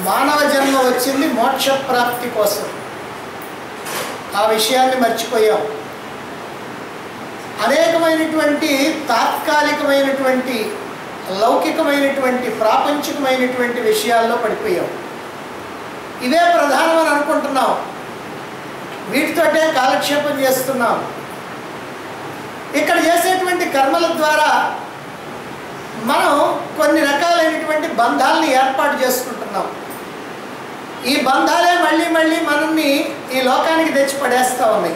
మానవ జన్మ వచ్చింది మోక్ష ప్రాప్తి కోసం ఆ విషయాన్ని మర్చిపోయాం అనేకమైనటువంటి తాత్కాలికమైనటువంటి లౌకికమైనటువంటి ప్రాపంచికమైనటువంటి విషయాల్లో పడిపోయాం ఇవే ప్రధానమని అనుకుంటున్నాం వీటితోటే కాలక్షేపం చేస్తున్నాం ఇక్కడ చేసేటువంటి కర్మల ద్వారా మనం కొన్ని రకాలైనటువంటి బంధాలని ఏర్పాటు చేసుకుంటున్నాం ఈ బంధాలే మళ్ళీ మళ్ళీ మనల్ని ఈ లోకానికి తెచ్చి పడేస్తూ ఉన్నాయి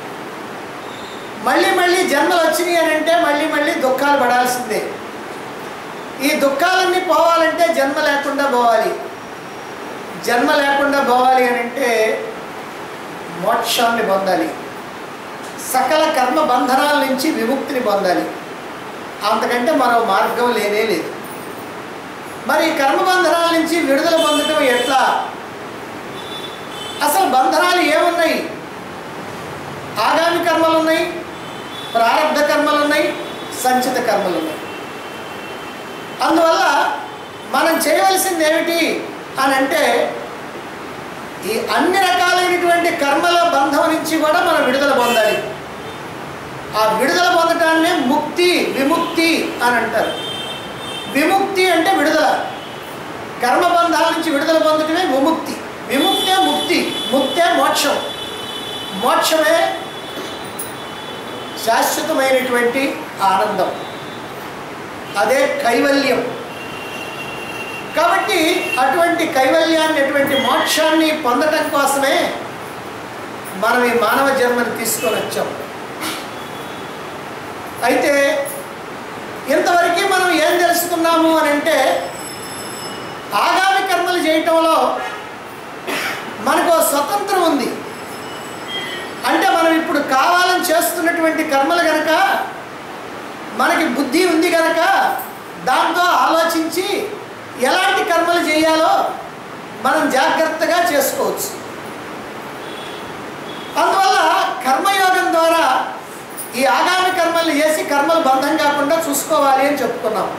మళ్ళీ మళ్ళీ జన్మలు వచ్చినాయి అని అంటే మళ్ళీ మళ్ళీ దుఃఖాలు పడాల్సిందే ఈ దుఃఖాలన్నీ పోవాలంటే జన్మ లేకుండా పోవాలి జన్మ లేకుండా పోవాలి అని అంటే మోక్షాన్ని పొందాలి సకల కర్మ బంధనాల నుంచి విముక్తిని పొందాలి అంతకంటే మరో మార్గం లేనే లేదు మరి ఈ కర్మ బంధనాల నుంచి విడుదల పొందడం ఎట్లా అసలు బంధనాలు ఏమున్నాయి ఆగామి కర్మలు ఉన్నాయి ప్రారంభ కర్మలు ఉన్నాయి సంచిత కర్మలు ఉన్నాయి అందువల్ల మనం చేయవలసింది ఏమిటి అని అంటే ఈ అన్ని రకాలైనటువంటి కర్మల బంధం నుంచి కూడా మనం విడుదల పొందాలి ఆ విడుదల పొందటాన్నే ముక్తి విముక్తి అని అంటారు విముక్తి అంటే విడుదల కర్మబంధాల నుంచి విడుదల పొందటమే విముక్తి విముక్తే ముక్తి ముక్తే మోక్షం మోక్షమే శాశ్వతమైనటువంటి ఆనందం అదే కైవల్యం కాబట్టి అటువంటి కైవల్యాన్ని అటువంటి మోక్షాన్ని పొందటం కోసమే మనం ఈ మానవ జన్మని తీసుకొని వచ్చాం అయితే ఇంతవరకు మనం ఏం తెలుసుకున్నాము అని అంటే ఆగామి కర్మలు చేయటంలో మనకు ఓ స్వతంత్రం ఉంది అంటే మనం ఇప్పుడు కావాలని చేస్తున్నటువంటి కర్మలు గనక మనకి బుద్ధి ఉంది గనక దాంతో ఆలోచించి ఎలాంటి కర్మలు చేయాలో మనం జాగ్రత్తగా చేసుకోవచ్చు అందువల్ల కర్మయోగం ద్వారా ఈ ఆగామి కర్మలు చేసి కర్మలు బంధం కాకుండా చూసుకోవాలి అని చెప్పుకున్నాం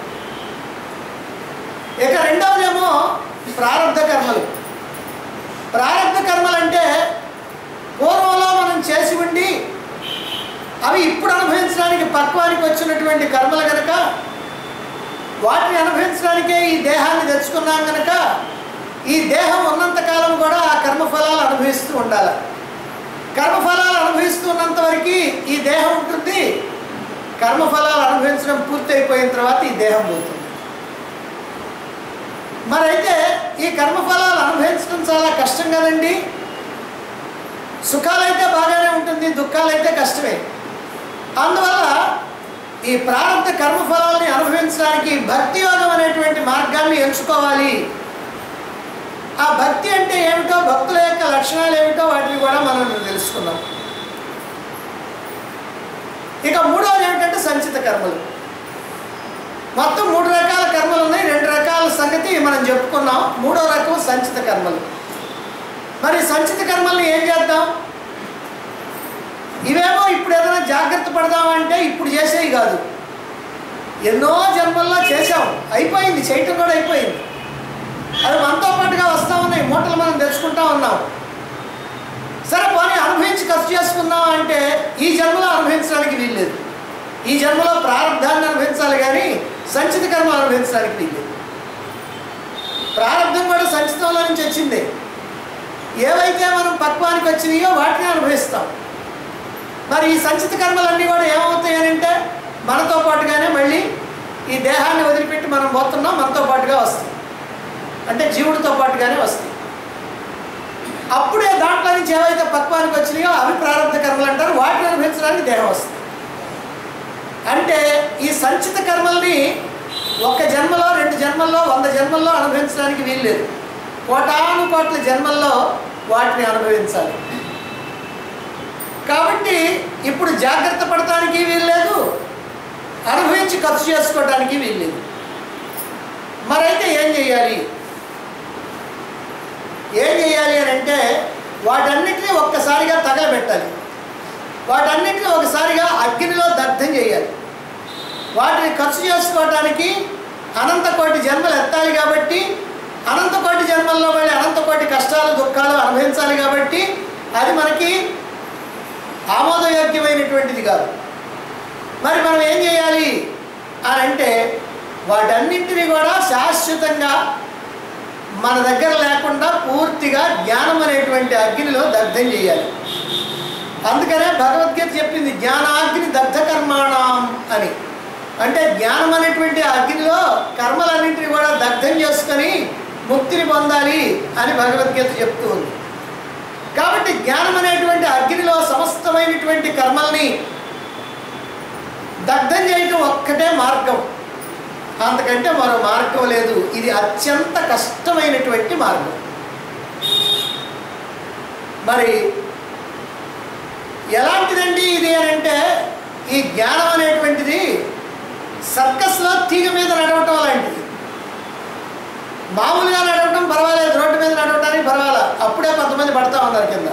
ఇక రెండవదేమో ప్రారంభ కర్మలు ప్రారంభ కర్మలు అంటే పూర్వంలో మనం చేసి ఉండి అవి ఇప్పుడు అనుభవించడానికి పక్వానికి వచ్చినటువంటి కర్మలు కనుక వాటిని అనుభవించడానికే ఈ దేహాన్ని తెచ్చుకున్నాం కనుక ఈ దేహం ఉన్నంతకాలం కూడా ఆ కర్మఫలాలు అనుభవిస్తూ ఉండాలి కర్మఫలాలు అనుభవిస్తున్నంత వరకు ఈ దేహం ఉంటుంది కర్మఫలాలు అనుభవించడం పూర్తయిపోయిన తర్వాత ఈ దేహం పోతుంది మరైతే ఈ కర్మఫలాలు అనుభవించడం చాలా కష్టం కదండి సుఖాలైతే బాగానే ఉంటుంది దుఃఖాలైతే కష్టమే అందువల్ల ఈ ప్రారంభ కర్మఫలాల్ని అనుభవించడానికి భక్తి యోగం అనేటువంటి మార్గాన్ని ఎంచుకోవాలి ఆ భక్తి అంటే ఏమిటో భక్తుల యొక్క లక్షణాలు ఏమిటో వాటిని కూడా మనం తెలుసుకుందాం ఇక మూడవది ఏమిటంటే సంచిత కర్మలు మొత్తం మూడు రకాల కర్మలు ఉన్నాయి రెండు రకాల సంగతి మనం చెప్పుకున్నాం మూడో రకం సంచిత కర్మలు మరి సంచిత కర్మల్ని ఏం చేద్దాం ఇవేమో ఇప్పుడు ఏదైనా జాగ్రత్త పడదామంటే ఇప్పుడు చేసేవి కాదు ఎన్నో జన్మల్లో చేసాం అయిపోయింది చేయటం కూడా అయిపోయింది అవి మనతో పాటుగా వస్తూ ఉన్నాయి మూటలు మనం తెచ్చుకుంటా ఉన్నాం సరే పోనీ అనుభవించి ఖర్చు చేసుకుందాం అంటే ఈ జన్మలో అనుభవించడానికి వీల్లేదు ఈ జన్మలో ప్రారంధాన్ని అనుభవించాలి కానీ సంచిత కర్మ అనుభవించడానికి వీల్లేదు ప్రారంధం కూడా సంచితంలో నుంచి వచ్చింది ఏవైతే మనం పక్వానికి వచ్చినాయో వాటిని అనుభవిస్తాం మరి ఈ సంచిత కర్మలన్నీ కూడా ఏమవుతాయి అని అంటే మనతో పాటుగానే మళ్ళీ ఈ దేహాన్ని వదిలిపెట్టి మనం పోతున్నాం మనతో పాటుగా వస్తాయి అంటే జీవుడితో పాటుగానే వస్తాయి అప్పుడే దాంట్లో నుంచి ఏవైతే పక్వానికి వచ్చినాయో అవి ప్రారంభ కర్మలు అంటారు వాటిని అనుభవించడానికి దేహం వస్తుంది అంటే ఈ సంచిత కర్మల్ని ఒక జన్మలో రెండు జన్మల్లో వంద జన్మల్లో అనుభవించడానికి వీల్లేదు కోటాను కోట్ల జన్మల్లో వాటిని అనుభవించాలి కాబట్టి ఇప్పుడు జాగ్రత్త పడటానికి వీల్లేదు అనుభవించి ఖర్చు చేసుకోవడానికి వీల్లేదు మరైతే ఏం చేయాలి ఏం చేయాలి అని అంటే వాటన్నిటిని ఒక్కసారిగా తగలబెట్టాలి వాటన్నిటిని ఒకసారిగా అగ్నిలో దగ్ధం చేయాలి వాటిని ఖర్చు చేసుకోవడానికి అనంత కోటి జన్మలు ఎత్తాలి కాబట్టి అనంత కోటి జన్మల్లో కష్టాలు దుఃఖాలు అనుభవించాలి కాబట్టి అది మనకి ఆమోదయోగ్యమైనటువంటిది కాదు మరి మనం ఏం చేయాలి అని అంటే వాటన్నింటినీ కూడా శాశ్వతంగా మన దగ్గర లేకుండా పూర్తిగా జ్ఞానం అనేటువంటి అగ్నిలో దగ్ధం చేయాలి అందుకనే భగవద్గీత చెప్పింది జ్ఞానాగ్ని దగ్ధ కర్మాణం అని అంటే జ్ఞానం అనేటువంటి ఆ అగ్నిలో కర్మలన్నింటినీ కూడా దగ్ధం చేసుకొని ముక్తిని పొందాలి అని భగవద్గీత చెప్తూ ఉంది కాబట్టి జ్ఞానం అనేటువంటి అగ్నిలో సమస్తమైనటువంటి కర్మల్ని దగ్ధం చేయటం ఒక్కటే మార్గం అంతకంటే మరో మార్గం లేదు ఇది అత్యంత కష్టమైనటువంటి మార్గం మరి ఎలాంటిదండి ఇది అని అంటే ఈ జ్ఞానం అనేటువంటిది సర్కస్లో తీగ మీద నడవటం లాంటిది మామూలుగా నడవటం పర్వాలేదు రోడ్డు మీద నడవటానికి పర్వాలేదు అప్పుడే కొంతమంది పడతా ఉన్నారు కింద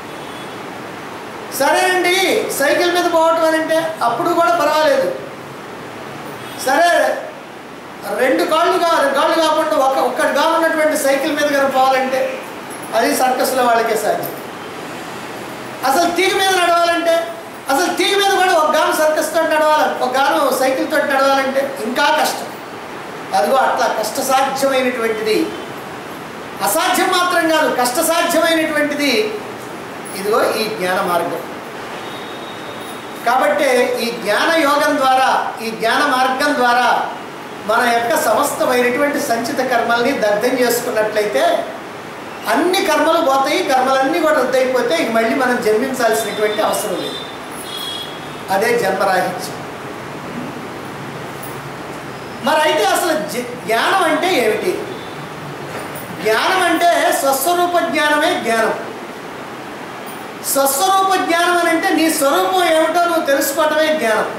సరేనండి సైకిల్ మీద పోవటం అని అంటే అప్పుడు కూడా పర్వాలేదు సరే రెండు కాళ్ళు కా కాళ్ళు కాకుండా ఒక ఒక్కటి కానున్నటువంటి సైకిల్ మీద కనుక పోవాలంటే అది సర్కస్లో వాళ్ళకే సాధ్యం అసలు తీగ మీద నడవాలంటే అసలు తీగ మీద కూడా ఒక గాను సర్కస్ తోటి నడవాలి ఒక గాను సైకిల్ తోటి నడవాలంటే ఇంకా కష్టం అదిగో అట్లా కష్టసాధ్యమైనటువంటిది అసాధ్యం మాత్రం కాదు కష్టసాధ్యమైనటువంటిది ఇదిగో ఈ జ్ఞాన మార్గం కాబట్టి ఈ జ్ఞాన యోగం ద్వారా ఈ జ్ఞాన మార్గం ద్వారా మన యొక్క సమస్తమైనటువంటి సంచిత కర్మల్ని దగ్ధం చేసుకున్నట్లయితే అన్ని కర్మలు పోతాయి కర్మలన్నీ కూడా రద్దయిపోతే ఇంక మళ్ళీ మనం జన్మించాల్సినటువంటి అవసరం లేదు అదే జన్మరాహిత్యం మరి అయితే అసలు జ- జ్ఞానం అంటే ఏమిటి జ్ఞానం అంటే స్వస్వరూప జ్ఞానమే జ్ఞానం స్వస్వరూప జ్ఞానం అని అంటే నీ స్వరూపం ఏమిటో నువ్వు తెలుసుకోవటమే జ్ఞానం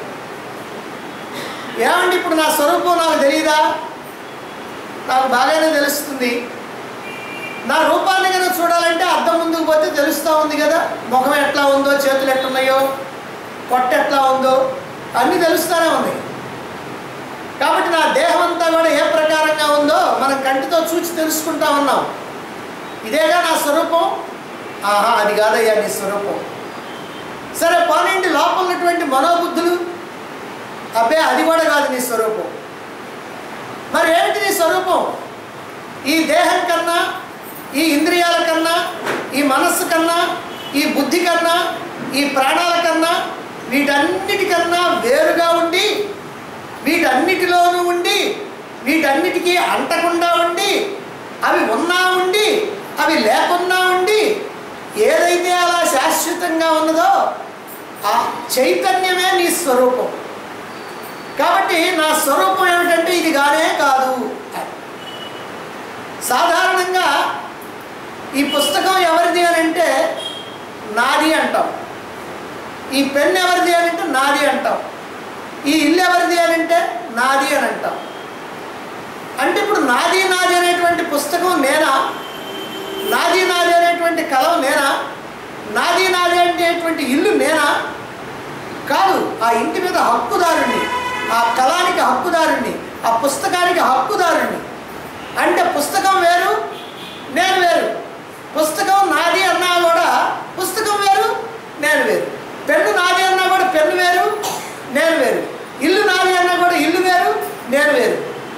ఏమండి ఇప్పుడు నా స్వరూపం నాకు తెలియదా నాకు బాగానే తెలుస్తుంది నా రూపాన్ని కనుక చూడాలంటే అద్దం ముందుకు పోతే తెలుస్తూ ఉంది కదా ముఖం ఎట్లా ఉందో చేతులు ఎట్లున్నాయో పొట్ట ఎట్లా ఉందో అన్నీ తెలుస్తూనే ఉన్నాయి కాబట్టి నా దేహం అంతా కూడా ఏ ప్రకారంగా ఉందో మనం కంటితో చూసి తెలుసుకుంటా ఉన్నాం ఇదేగా నా స్వరూపం ఆహా అది కాదయ్యా నీ స్వరూపం సరే పోనండి లోపల ఉన్నటువంటి మనోబుద్ధులు అబ్బే అది కూడా కాదు నీ స్వరూపం మరి ఏమిటి నీ స్వరూపం ఈ దేహం కన్నా ఈ ఇంద్రియాల కన్నా ఈ మనస్సు కన్నా ఈ బుద్ధి కన్నా ఈ ప్రాణాల కన్నా వీటన్నిటికన్నా వేరుగా ఉండి వీటన్నిటిలోనూ ఉండి వీటన్నిటికీ అంటకుండా ఉండి అవి ఉన్నా ఉండి అవి లేకున్నా ఉండి ఏదైతే అలా శాశ్వతంగా ఉన్నదో ఆ చైతన్యమే నీ స్వరూపం కాబట్టి నా స్వరూపం ఏమిటంటే ఇది కానే కాదు అని. సాధారణంగా ఈ పుస్తకం ఎవరిది అని అంటే నాది అంటాం ఈ పెన్ ఎవరిది అని అంటే నాది అంటాం ఈ ఇల్లు ఎవరిది అని అంటే నాది అని అంటాం అంటే ఇప్పుడు నాది నాది అనేటువంటి పుస్తకం నేనా నాది నాది అనేటువంటి కలం నేనా నాది నాది అనేటువంటి ఇల్లు నేనా కాదు ఆ ఇంటి మీద హక్కుదారుణ్ణి ఆ కళానికి హక్కుదారుణ్ణి ఆ పుస్తకానికి హక్కుదారుణ్ణి అంటే పుస్తకం వేరు నేను వేరు పుస్తకం నాది అన్నా కూడా పుస్తకం వేరు నేను వేరు పెన్ను నాది అన్నా కూడా పెన్ను వేరు నేను వేరు ఇల్లు నాది అన్నా కూడా ఇల్లు వేరు నేను వేరు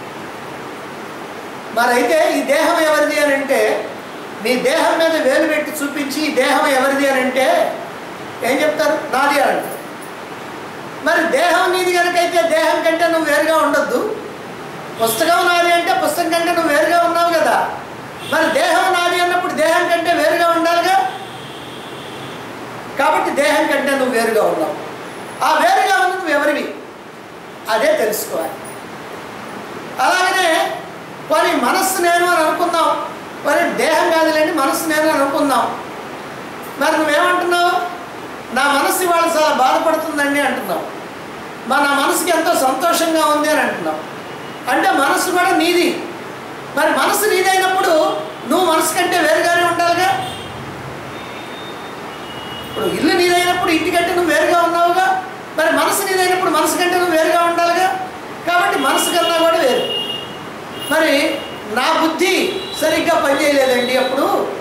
మరైతే ఈ దేహం ఎవరిది అని అంటే మీ దేహం మీద వేలు పెట్టి చూపించి ఈ దేహం ఎవరిది అని అంటే ఏం చెప్తారు నాది అని అంటారు మరి దేహం నీది కనుకైతే దేహం కంటే నువ్వు వేరుగా ఉండొద్దు పుస్తకం నాది అంటే పుస్తకం కంటే నువ్వు వేరుగా ఉన్నావు కదా మరి దేహం నాది అన్నప్పుడు దేహం కంటే వేరుగా ఉండాలిగా కాబట్టి దేహం కంటే నువ్వు వేరుగా ఉన్నావు ఆ వేరుగా ఉన్న నువ్వు ఎవరివి అదే తెలుసుకోవాలి అలాగనే పోనీ మనస్సు నేను అని అనుకుందాం మరి దేహం కాదులేండి మనస్సు నేను అని అనుకుందాం మరి నువ్వేమంటున్నావు నా మనస్సు ఇవాళ చాలా బాధపడుతుందండి అంటున్నావు మా నా మనసుకి ఎంతో సంతోషంగా ఉంది అని అంటున్నావు అంటే మనసు కూడా నీది మరి మనసు నీదైనప్పుడు నువ్వు మనసు కంటే వేరుగానే ఉండాలిగా ఇప్పుడు ఇల్లు నీదైనప్పుడు ఇంటికంటే నువ్వు వేరుగా ఉన్నావుగా మరి మనసు నీదైనప్పుడు మనసు కంటే నువ్వు వేరుగా ఉండాలిగా కాబట్టి మనసు కన్నా కూడా వేరు మరి నా బుద్ధి సరిగ్గా పనిచేయలేదండి అప్పుడు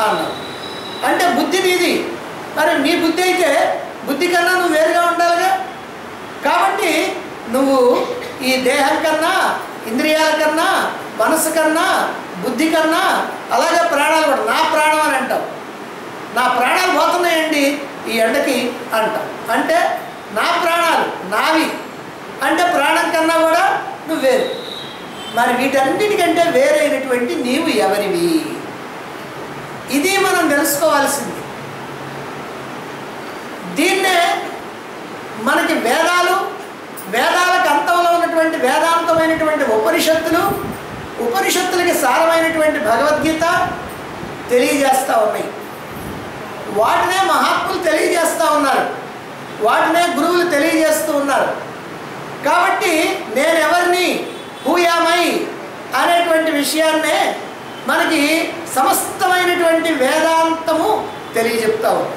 అన్నావు అంటే బుద్ధి నీది మరి నీ బుద్ధి అయితే బుద్ధి కన్నా నువ్వు వేరుగా ఉండాలిగా కాబట్టి నువ్వు ఈ దేహం కన్నా ఇంద్రియాల కన్నా మనసు కన్నా బుద్ధి కన్నా అలాగే ప్రాణాలు కూడా నా ప్రాణం అని అంటావు నా ప్రాణాలు పోతున్నాయండి ఈ ఎండకి అంటాం అంటే నా ప్రాణాలు నావి అంటే ప్రాణం కన్నా కూడా నువ్వు వేరు మరి వీటన్నిటికంటే వేరైనటువంటి నీవు ఎవరివి ఇది మనం తెలుసుకోవాల్సింది దీన్నే మనకి వేదాలు వేదాలకు అంతంలో ఉన్నటువంటి వేదాంతమైనటువంటి ఉపనిషత్తులు ఉపనిషత్తులకి సారమైనటువంటి భగవద్గీత తెలియజేస్తూ ఉన్నాయి వాటినే మహాత్ములు తెలియజేస్తూ ఉన్నారు వాటినే గురువులు తెలియజేస్తూ ఉన్నారు కాబట్టి నేను ఎవరిని హూయామై అనేటువంటి విషయాన్నే మనకి సమస్తమైనటువంటి వేదాంతము తెలియజెప్తా ఉంది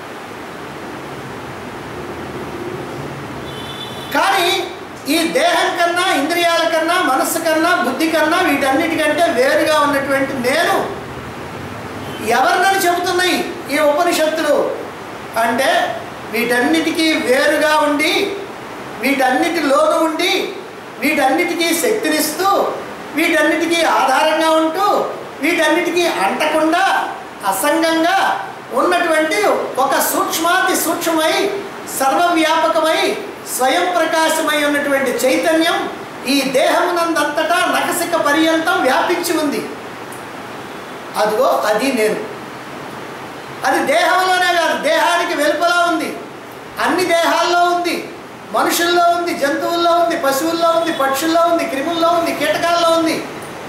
కానీ ఈ దేహం కన్నా ఇంద్రియాల కన్నా మనస్సు కన్నా బుద్ధి కన్నా వీటన్నిటికంటే వేరుగా ఉన్నటువంటి నేను ఎవరినని చెబుతున్నాయి ఈ ఉపనిషత్తులు అంటే వీటన్నిటికీ వేరుగా ఉండి వీటన్నిటిలోనూ ఉండి వీటన్నిటికీ శక్తినిస్తూ వీటన్నిటికీ ఆధారంగా ఉంటూ వీటన్నిటికీ అంటకుండా అసంగంగా ఉన్నటువంటి ఒక సూక్ష్మాతి సూక్ష్మమై సర్వవ్యాపకమై స్వయం ప్రకాశమై ఉన్నటువంటి చైతన్యం ఈ దేహమునందంతటా నకసిక పర్యంతం వ్యాపించి ఉంది అదిగో అది నేను అది దేహంలోనే కాదు దేహానికి వెలుపల ఉంది అన్ని దేహాల్లో ఉంది మనుషుల్లో ఉంది జంతువుల్లో ఉంది పశువుల్లో ఉంది పక్షుల్లో ఉంది క్రిముల్లో ఉంది కీటకాల్లో ఉంది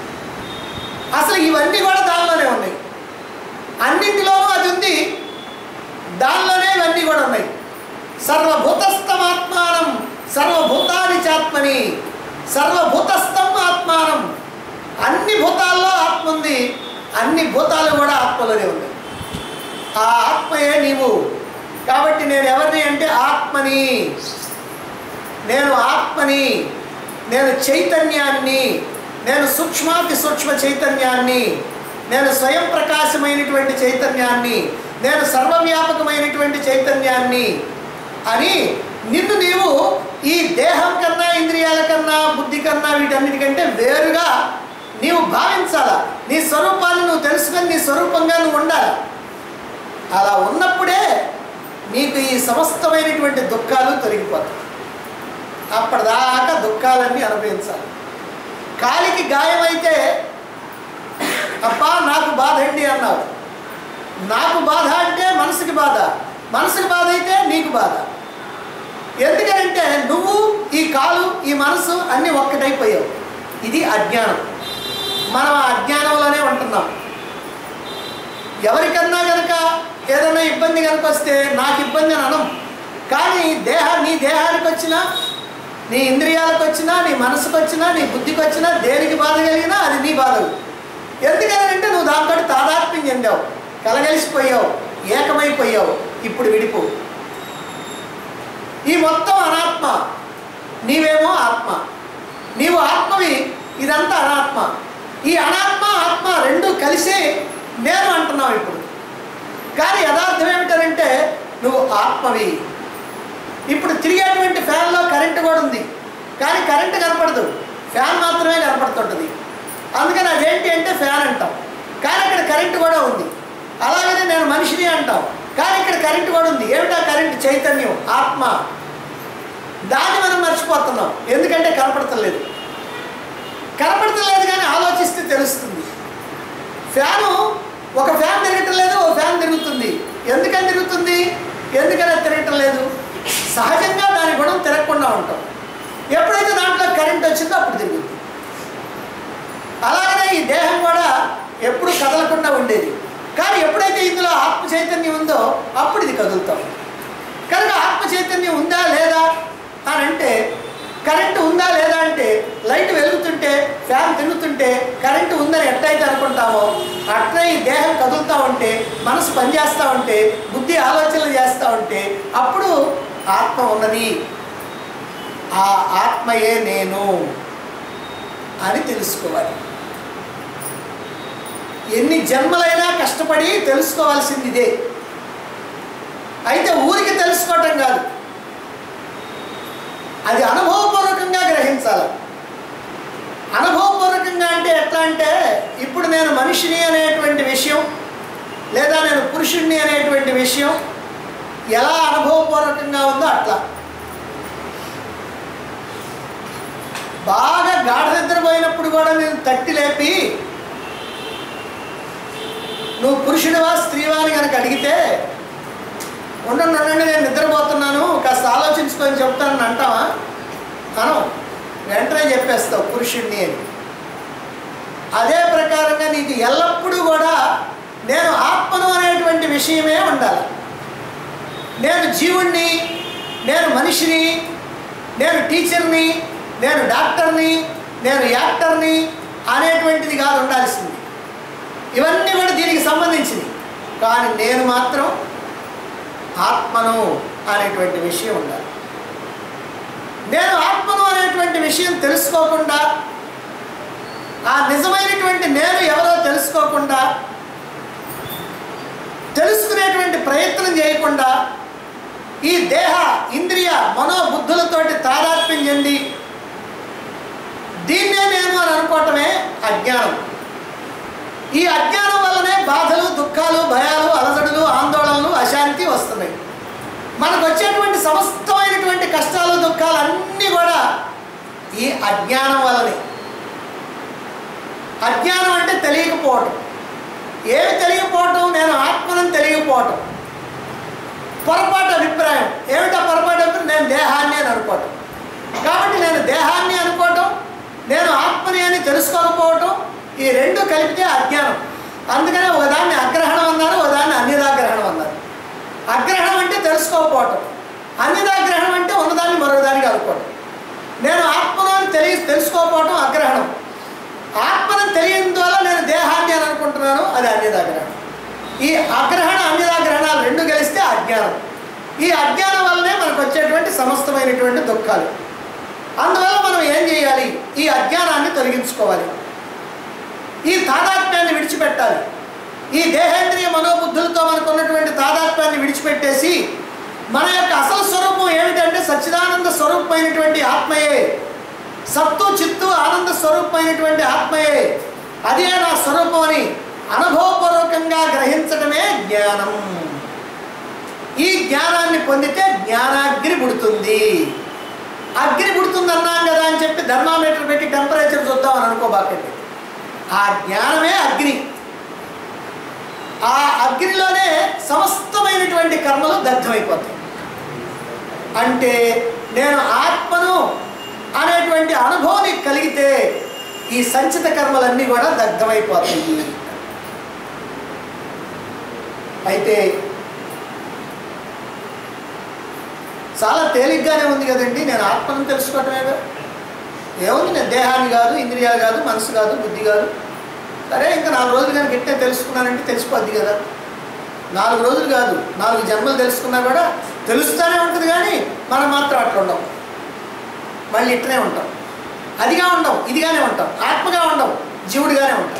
అసలు ఇవన్నీ కూడా దానిలోనే ఉన్నాయి అన్నింటిలోనూ అది ఉంది దానిలోనే ఇవన్నీ కూడా ఉన్నాయి సర్వభూతస్థమాత్మానం సర్వభూతాని చాత్మని సర్వభూతస్థం ఆత్మానం అన్ని భూతాల్లో ఆత్మ ఉంది అన్ని భూతాలు కూడా ఆత్మలోనే ఉంది ఆ ఆత్మయే నీవు కాబట్టి నేను ఎవరిని అంటే ఆత్మని నేను ఆత్మని నేను చైతన్యాన్ని నేను సూక్ష్మాతి సూక్ష్మ చైతన్యాన్ని నేను స్వయం ప్రకాశమైనటువంటి చైతన్యాన్ని నేను సర్వవ్యాపకమైనటువంటి చైతన్యాన్ని అని నిన్ను నీవు ఈ దేహం కన్నా ఇంద్రియాల కన్నా బుద్ధి కన్నా వీటన్నిటికంటే వేరుగా నీవు భావించాలా నీ స్వరూపాన్ని నువ్వు తెలుసుకొని నీ స్వరూపంగా నువ్వు ఉండాలి అలా ఉన్నప్పుడే నీకు ఈ సమస్తమైనటువంటి దుఃఖాలు తొలగిపోతాయి అప్పటిదాకా దుఃఖాలన్నీ అనుభవించాలి కాలికి గాయమైతే అబ్బా నాకు బాధ అండి అన్నావు నాకు బాధ అంటే మనసుకి బాధ మనసుకి బాధ అయితే నీకు బాధ ఎందుకంటే నువ్వు ఈ కాలు ఈ మనసు అన్నీ ఒక్కటైపోయావు ఇది అజ్ఞానం మనం ఆ అజ్ఞానంలోనే ఉంటున్నాం ఎవరికన్నా కనుక ఏదైనా ఇబ్బంది కనుక వస్తే నాకు ఇబ్బంది అని అనం కానీ దేహ నీ దేహానికి వచ్చినా నీ ఇంద్రియాలకు వచ్చినా నీ మనసుకు వచ్చినా నీ బుద్ధికి వచ్చినా దేనికి బాధ కలిగినా అది నీ బాధ ఎందుకనంటే నువ్వు దాంతో తాదాత్మ్యం చెందావు కలగలిసిపోయావు ఏకమైపోయావు ఇప్పుడు విడిపో ఈ మొత్తం అనాత్మ నీవేమో ఆత్మ నీవు ఆత్మవి ఇదంతా అనాత్మ ఈ అనాత్మ ఆత్మ రెండు కలిసి నేను అంటున్నావు ఇప్పుడు కానీ యథార్థం ఏమిటంటే నువ్వు ఆత్మవి ఇప్పుడు తిరిగేటువంటి ఫ్యాన్లో కరెంటు కూడా ఉంది కానీ కరెంటు కనపడదు ఫ్యాన్ మాత్రమే కనపడుతుంటుంది అందుకని అదేంటి అంటే ఫ్యాన్ అంటాం కానీ అక్కడ కరెంటు కూడా ఉంది అలాగనే నేను మనిషిని అంటాం కానీ ఇక్కడ కరెంటు కూడా ఉంది ఏమిటా కరెంటు చైతన్యం ఆత్మ దాన్ని మనం మర్చిపోతున్నాం ఎందుకంటే కనపడతలేదు కనపడతలేదు కానీ ఆలోచిస్తే తెలుస్తుంది ఫ్యాను ఒక ఫ్యాన్ తిరగటం లేదు ఒక ఫ్యాన్ తిరుగుతుంది ఎందుకని తిరుగుతుంది ఎందుకని అది తిరగటం లేదు సహజంగా దాని గుణం తిరగకుండా ఉంటాం ఎప్పుడైతే దాంట్లో కరెంట్ వచ్చిందో అప్పుడు తిరుగుతుంది అలాగనే ఈ దేహం కూడా ఎప్పుడు కదలకుండా ఉండేది కానీ ఎప్పుడైతే ఇందులో ఆత్మ చైతన్యం ఉందో అప్పుడు ఇది కదులుతాం కనుక ఆత్మ చైతన్యం ఉందా లేదా అని అంటే కరెంటు ఉందా లేదా అంటే లైట్ వెలుగుతుంటే ఫ్యాన్ తిరుగుతుంటే కరెంటు ఉందని ఎట్లయితే అనుకుంటామో అట్లే ఈ దేహం కదులుతూ ఉంటే మనసు పనిచేస్తూ ఉంటే బుద్ధి ఆలోచనలు చేస్తూ ఉంటే అప్పుడు ఆత్మ ఉన్నది ఆ ఆత్మయే నేను అని తెలుసుకోవాలి ఎన్ని జన్మలైనా కష్టపడి తెలుసుకోవాల్సింది ఇదే అయితే ఊరికి తెలుసుకోవటం కాదు అది అనుభవపూర్వకంగా గ్రహించాలి అనుభవపూర్వకంగా అంటే ఎట్లా అంటే ఇప్పుడు నేను మనిషిని అనేటువంటి విషయం లేదా నేను పురుషుణ్ణి అనేటువంటి విషయం ఎలా అనుభవపూర్వకంగా ఉందో అట్లా బాగా గాఢ నిద్రపోయినప్పుడు కూడా నేను తట్టి లేపి నువ్వు పురుషుడివా స్త్రీవా అని కనుక అడిగితే ఉండండి ఉండండి నేను నిద్రపోతున్నాను కాస్త ఆలోచించుకొని చెప్తానని అంటావా అనం వెంటనే చెప్పేస్తావు పురుషుడిని అని అదే ప్రకారంగా నీకు ఎల్లప్పుడూ కూడా నేను ఆత్మను అనేటువంటి విషయమే ఉండాలి నేను జీవుణ్ణి నేను మనిషిని నేను టీచర్ని నేను డాక్టర్ని నేను యాక్టర్ని అనేటువంటిది కాదు ఉండాల్సింది ఇవన్నీ కూడా దీనికి సంబంధించింది కానీ నేను మాత్రం ఆత్మను అనేటువంటి విషయం ఉండాలి నేను ఆత్మను అనేటువంటి విషయం తెలుసుకోకుండా ఆ నిజమైనటువంటి నేను ఎవరో తెలుసుకోకుండా తెలుసుకునేటువంటి ప్రయత్నం చేయకుండా ఈ దేహ ఇంద్రియ మనోబుద్ధులతోటి తాదాత్మ్యం చెంది దీన్నే నేను అని అనుకోవటమే అజ్ఞానం ఈ అజ్ఞానం వల్లనే బాధలు దుఃఖాలు భయాలు అలజడులు ఆందోళనలు అశాంతి వస్తున్నాయి మనకు వచ్చేటువంటి సమస్తమైనటువంటి కష్టాలు దుఃఖాలు అన్నీ కూడా ఈ అజ్ఞానం వల్లనే అజ్ఞానం అంటే తెలియకపోవటం ఏమి తెలియకపోవటం నేను ఆత్మను తెలియకపోవటం పొరపాటు అభిప్రాయం ఏమిటా పొరపాటు అభిప్రాయం నేను దేహాన్ని అని అనుకోవటం కాబట్టి నేను దేహాన్ని అనుకోవటం నేను ఆత్మని అని తెలుసుకోకపోవటం ఈ రెండు కలిపితే అజ్ఞానం అందుకనే ఒకదాన్ని అగ్రహణం అన్నారు ఒకదాన్ని అన్యదాగ్రహణం అన్నారు అగ్రహణం అంటే తెలుసుకోకపోవటం అన్యదాగ్రహణం అంటే ఉన్నదాన్ని మరొకదానికి అనుకోవటం నేను ఆత్మను అని తెలియ తెలుసుకోకపోవటం అగ్రహణం ఆత్మను తెలియని వల్ల నేను దేహాన్ని అని అనుకుంటున్నాను అది అన్యదాగ్రహణం ఈ అగ్రహణ అన్యదాగ్రహణాలు రెండు కలిస్తే అజ్ఞానం ఈ అజ్ఞానం వల్లనే మనకు వచ్చేటువంటి సమస్తమైనటువంటి దుఃఖాలు అందువల్ల మనం ఏం చేయాలి ఈ అజ్ఞానాన్ని తొలగించుకోవాలి ఈ తాదాత్మ్యాన్ని విడిచిపెట్టాలి ఈ దేహేంద్రియ మనోబుద్ధులతో మనకు ఉన్నటువంటి తాదాత్మ్యాన్ని విడిచిపెట్టేసి మన యొక్క అసలు స్వరూపం ఏమిటంటే సచ్చిదానంద స్వరూపమైనటువంటి ఆత్మయే సత్తు చిత్తు ఆనంద స్వరూపమైనటువంటి ఆత్మయే అదే నా స్వరూపం అని అనుభవపూర్వకంగా గ్రహించడమే జ్ఞానం ఈ జ్ఞానాన్ని పొందితే జ్ఞానాగ్ని పుడుతుంది అగ్ని పుడుతుంది అన్నాం కదా అని చెప్పి థర్మామీటర్ పెట్టి టెంపరేచర్ చూద్దామని అనుకోబాకండి ఆ జ్ఞానమే అగ్ని ఆ అగ్నిలోనే సమస్తమైనటువంటి కర్మలు దగ్ధమైపోతాయి అంటే నేను ఆత్మను అనేటువంటి అనుభవం నీకు కలిగితే ఈ సంచిత కర్మలన్నీ కూడా దగ్ధమైపోతాయి అయితే చాలా తేలిగ్గానే ఉంది కదండి నేను ఆత్మను తెలుసుకోవటమేగా ఏముంది నేను దేహాన్ని కాదు ఇంద్రియాలు కాదు మనసు కాదు బుద్ధి కాదు సరే ఇంకా నాలుగు రోజులు కనుక ఇట్టే తెలుసుకున్నానంటే తెలిసిపోద్ది కదా నాలుగు రోజులు కాదు నాలుగు జన్మలు తెలుసుకున్నా కూడా తెలుస్తూనే ఉంటుంది కానీ మనం మాత్రం అట్లా ఉండం మళ్ళీ ఇట్లనే ఉంటాం అదిగా ఉండం ఇదిగానే ఉంటాం ఆత్మగా ఉండం జీవుడిగానే ఉంటాం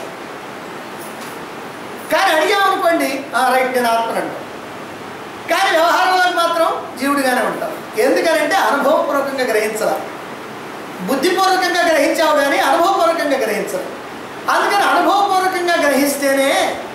కానీ అడిగామనుకోండి "ఆ, రైట్ నేను ఆత్మని అంటాం కానీ వ్యవహారంలో మాత్రం జీవుడిగానే ఉంటాం ఎందుకనంటే అనుభవపూర్వకంగా గ్రహించాలి బుద్ధిపూర్వకంగా గ్రహించావు కానీ అనుభవపూర్వకంగా గ్రహించరు అందుకని అనుభవపూర్వకంగా గ్రహిస్తేనే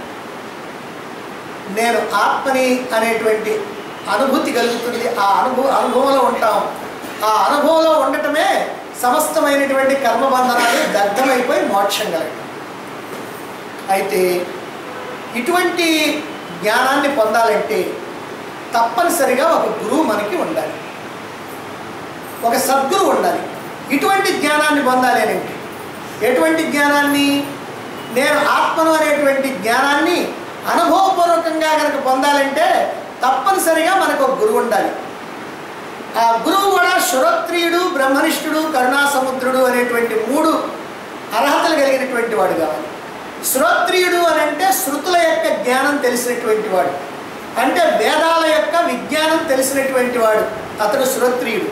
నేను ఆత్మని అనేటువంటి అనుభూతి కలుగుతుంది ఆ అనుభవ అనుభవంలో ఉంటాం ఆ అనుభవంలో ఉండటమే సమస్తమైనటువంటి కర్మబంధనాలు దగ్ధమైపోయి మోక్షం కలగటం అయితే ఇటువంటి జ్ఞానాన్ని పొందాలంటే తప్పనిసరిగా ఒక గురువు మనకి ఉండాలి ఒక సద్గురువు ఉండాలి ఇటువంటి జ్ఞానాన్ని పొందాలి అని అంటే ఎటువంటి జ్ఞానాన్ని నేను ఆత్మను అనేటువంటి జ్ఞానాన్ని అనుభవపూర్వకంగా కనుక పొందాలంటే తప్పనిసరిగా మనకు ఒక గురువు ఉండాలి ఆ గురువు కూడా శురత్రియుడు బ్రహ్మనిష్ఠుడు కరుణాసముద్రుడు అనేటువంటి మూడు అర్హతలు కలిగినటువంటి వాడు కావాలి శ్రోత్రియుడు అని అంటే శృతుల యొక్క జ్ఞానం తెలిసినటువంటి వాడు అంటే వేదాల యొక్క విజ్ఞానం తెలిసినటువంటి వాడు అతడు శ్రోత్రియుడు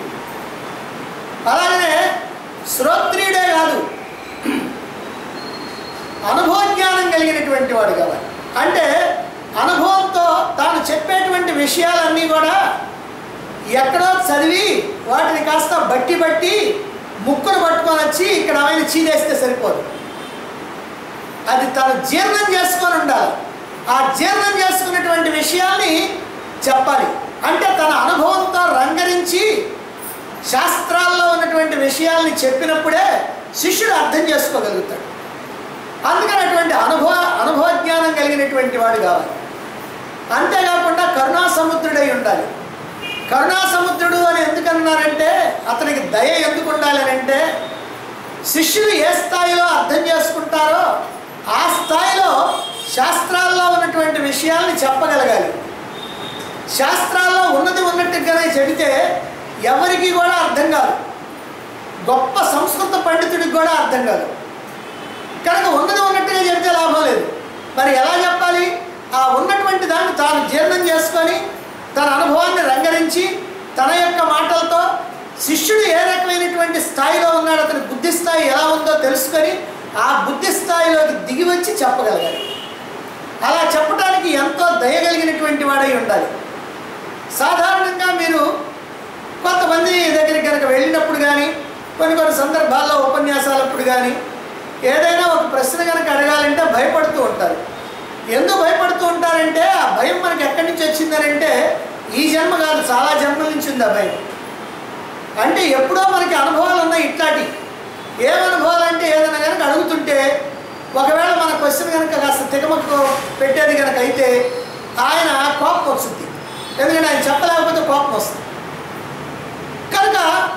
అలాగనే శ్రోత్రియుడే కాదు అనుభవజ్ఞానం కలిగినటువంటి వాడు కావాలి అంటే అనుభవంతో తాను చెప్పేటువంటి విషయాలన్నీ కూడా ఎక్కడో చదివి వాటిని కాస్త బట్టి బట్టి ముక్కును పట్టుకొని వచ్చి ఇక్కడ ఆయన చీదేస్తే సరిపోదు అది తను జీర్ణం చేసుకొని ఉండాలి ఆ జీర్ణం చేసుకున్నటువంటి విషయాల్ని చెప్పాలి అంటే తన అనుభవంతో రంగరించి శాస్త్రాల్లో ఉన్నటువంటి విషయాల్ని చెప్పినప్పుడే శిష్యుడు అర్థం చేసుకోగలుగుతాడు అందుకని అటువంటి అనుభవ అనుభవ జ్ఞానం కలిగినటువంటి వాడు కావాలి అంతేకాకుండా కరుణా సముద్రుడై ఉండాలి కరుణా సముద్రుడు అని ఎందుకన్నారంటే అతనికి దయ ఎందుకు ఉండాలి అని అంటే శిష్యులు ఏ స్థాయిలో అర్థం చేసుకుంటారో ఆ స్థాయిలో శాస్త్రాల్లో ఉన్నటువంటి విషయాల్ని చెప్పగలగాలి శాస్త్రాల్లో ఉన్నది ఉన్నట్టుగానే చెబితే ఎవరికి కూడా అర్థం కాదు గొప్ప సంస్కృత పండితుడికి కూడా అర్థం కాదు కనుక ఉన్నది ఉన్నట్టుగా చెబితే లాభం లేదు మరి ఎలా చెప్పాలి ఆ ఉన్నటువంటి దాన్ని తాను జీర్ణం చేసుకొని తన అనుభవాన్ని రంగరించి తన యొక్క మాటలతో శిష్యుడు ఏ రకమైనటువంటి స్థాయిలో ఉన్నాడో అతని బుద్ధి స్థాయి ఎలా ఉందో తెలుసుకొని ఆ బుద్ధి స్థాయిలోకి దిగి వచ్చి చెప్పగలగాలి అలా చెప్పడానికి ఎంతో దయగలిగినటువంటి వాడై ఉండాలి సాధారణంగా మీరు కొంతమంది దగ్గరికి కనుక వెళ్ళినప్పుడు కానీ కొన్ని కొన్ని సందర్భాల్లో ఉపన్యాసాలప్పుడు కానీ ఏదైనా ఒక ప్రశ్న కనుక అడగాలంటే భయపడుతూ ఉంటారు ఎందుకు భయపడుతూ ఉంటారంటే ఆ భయం మనకి ఎక్కడి నుంచి వచ్చిందనంటే ఈ జన్మ కాదు చాలా జన్మల నుంచి ఉంది ఆ భయం అంటే ఎప్పుడో మనకి అనుభవాలు ఉన్నాయి ఇట్లాంటి ఏం అనుభవాలు అంటే ఏదైనా కనుక అడుగుతుంటే ఒకవేళ మన క్వశ్చన్ కనుక కాస్త తికమకు పెట్టేది కనుక అయితే ఆయన కోపం వస్తుంది ఎందుకంటే ఆయన చెప్పలేకపోతే కోపం వస్తుంది కనుక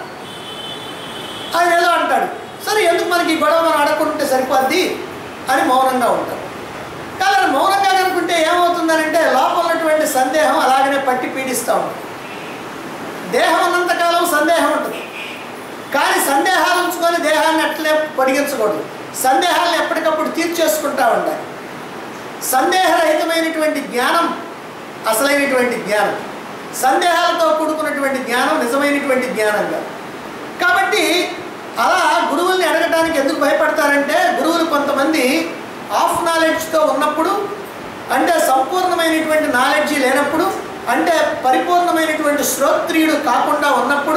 ఆయన ఏదో అంటాడు సరే ఎందుకు మనకి ఈ గొడవ మనం అడగకుంటే సరిపోద్ది అని మౌనంగా ఉంటాడు కానీ ఆయన మౌనంగా కనుకుంటే ఏమవుతుందనంటే లోపల ఉన్నటువంటి సందేహం అలాగనే పట్టి పీడిస్తూ ఉంటుంది దేహం ఉన్నంతకాలం సందేహం ఉంటుంది కానీ సందేహాలు ఉంచుకొని దేహాన్ని అట్లనే పొడిగించకూడదు సందేహాలను ఎప్పటికప్పుడు తీర్చేసుకుంటా ఉండాలి సందేహరహితమైనటువంటి జ్ఞానం అసలైనటువంటి జ్ఞానం సందేహాలతో కూడుకున్నటువంటి జ్ఞానం నిజమైనటువంటి జ్ఞానం కాదు కాబట్టి అలా గురువుల్ని అడగడానికి ఎందుకు భయపడతారంటే గురువులు కొంతమంది ఆఫ్ నాలెడ్జ్తో ఉన్నప్పుడు అంటే సంపూర్ణమైనటువంటి నాలెడ్జి లేనప్పుడు అంటే పరిపూర్ణమైనటువంటి శ్రోత్రియుడు కాకుండా ఉన్నప్పుడు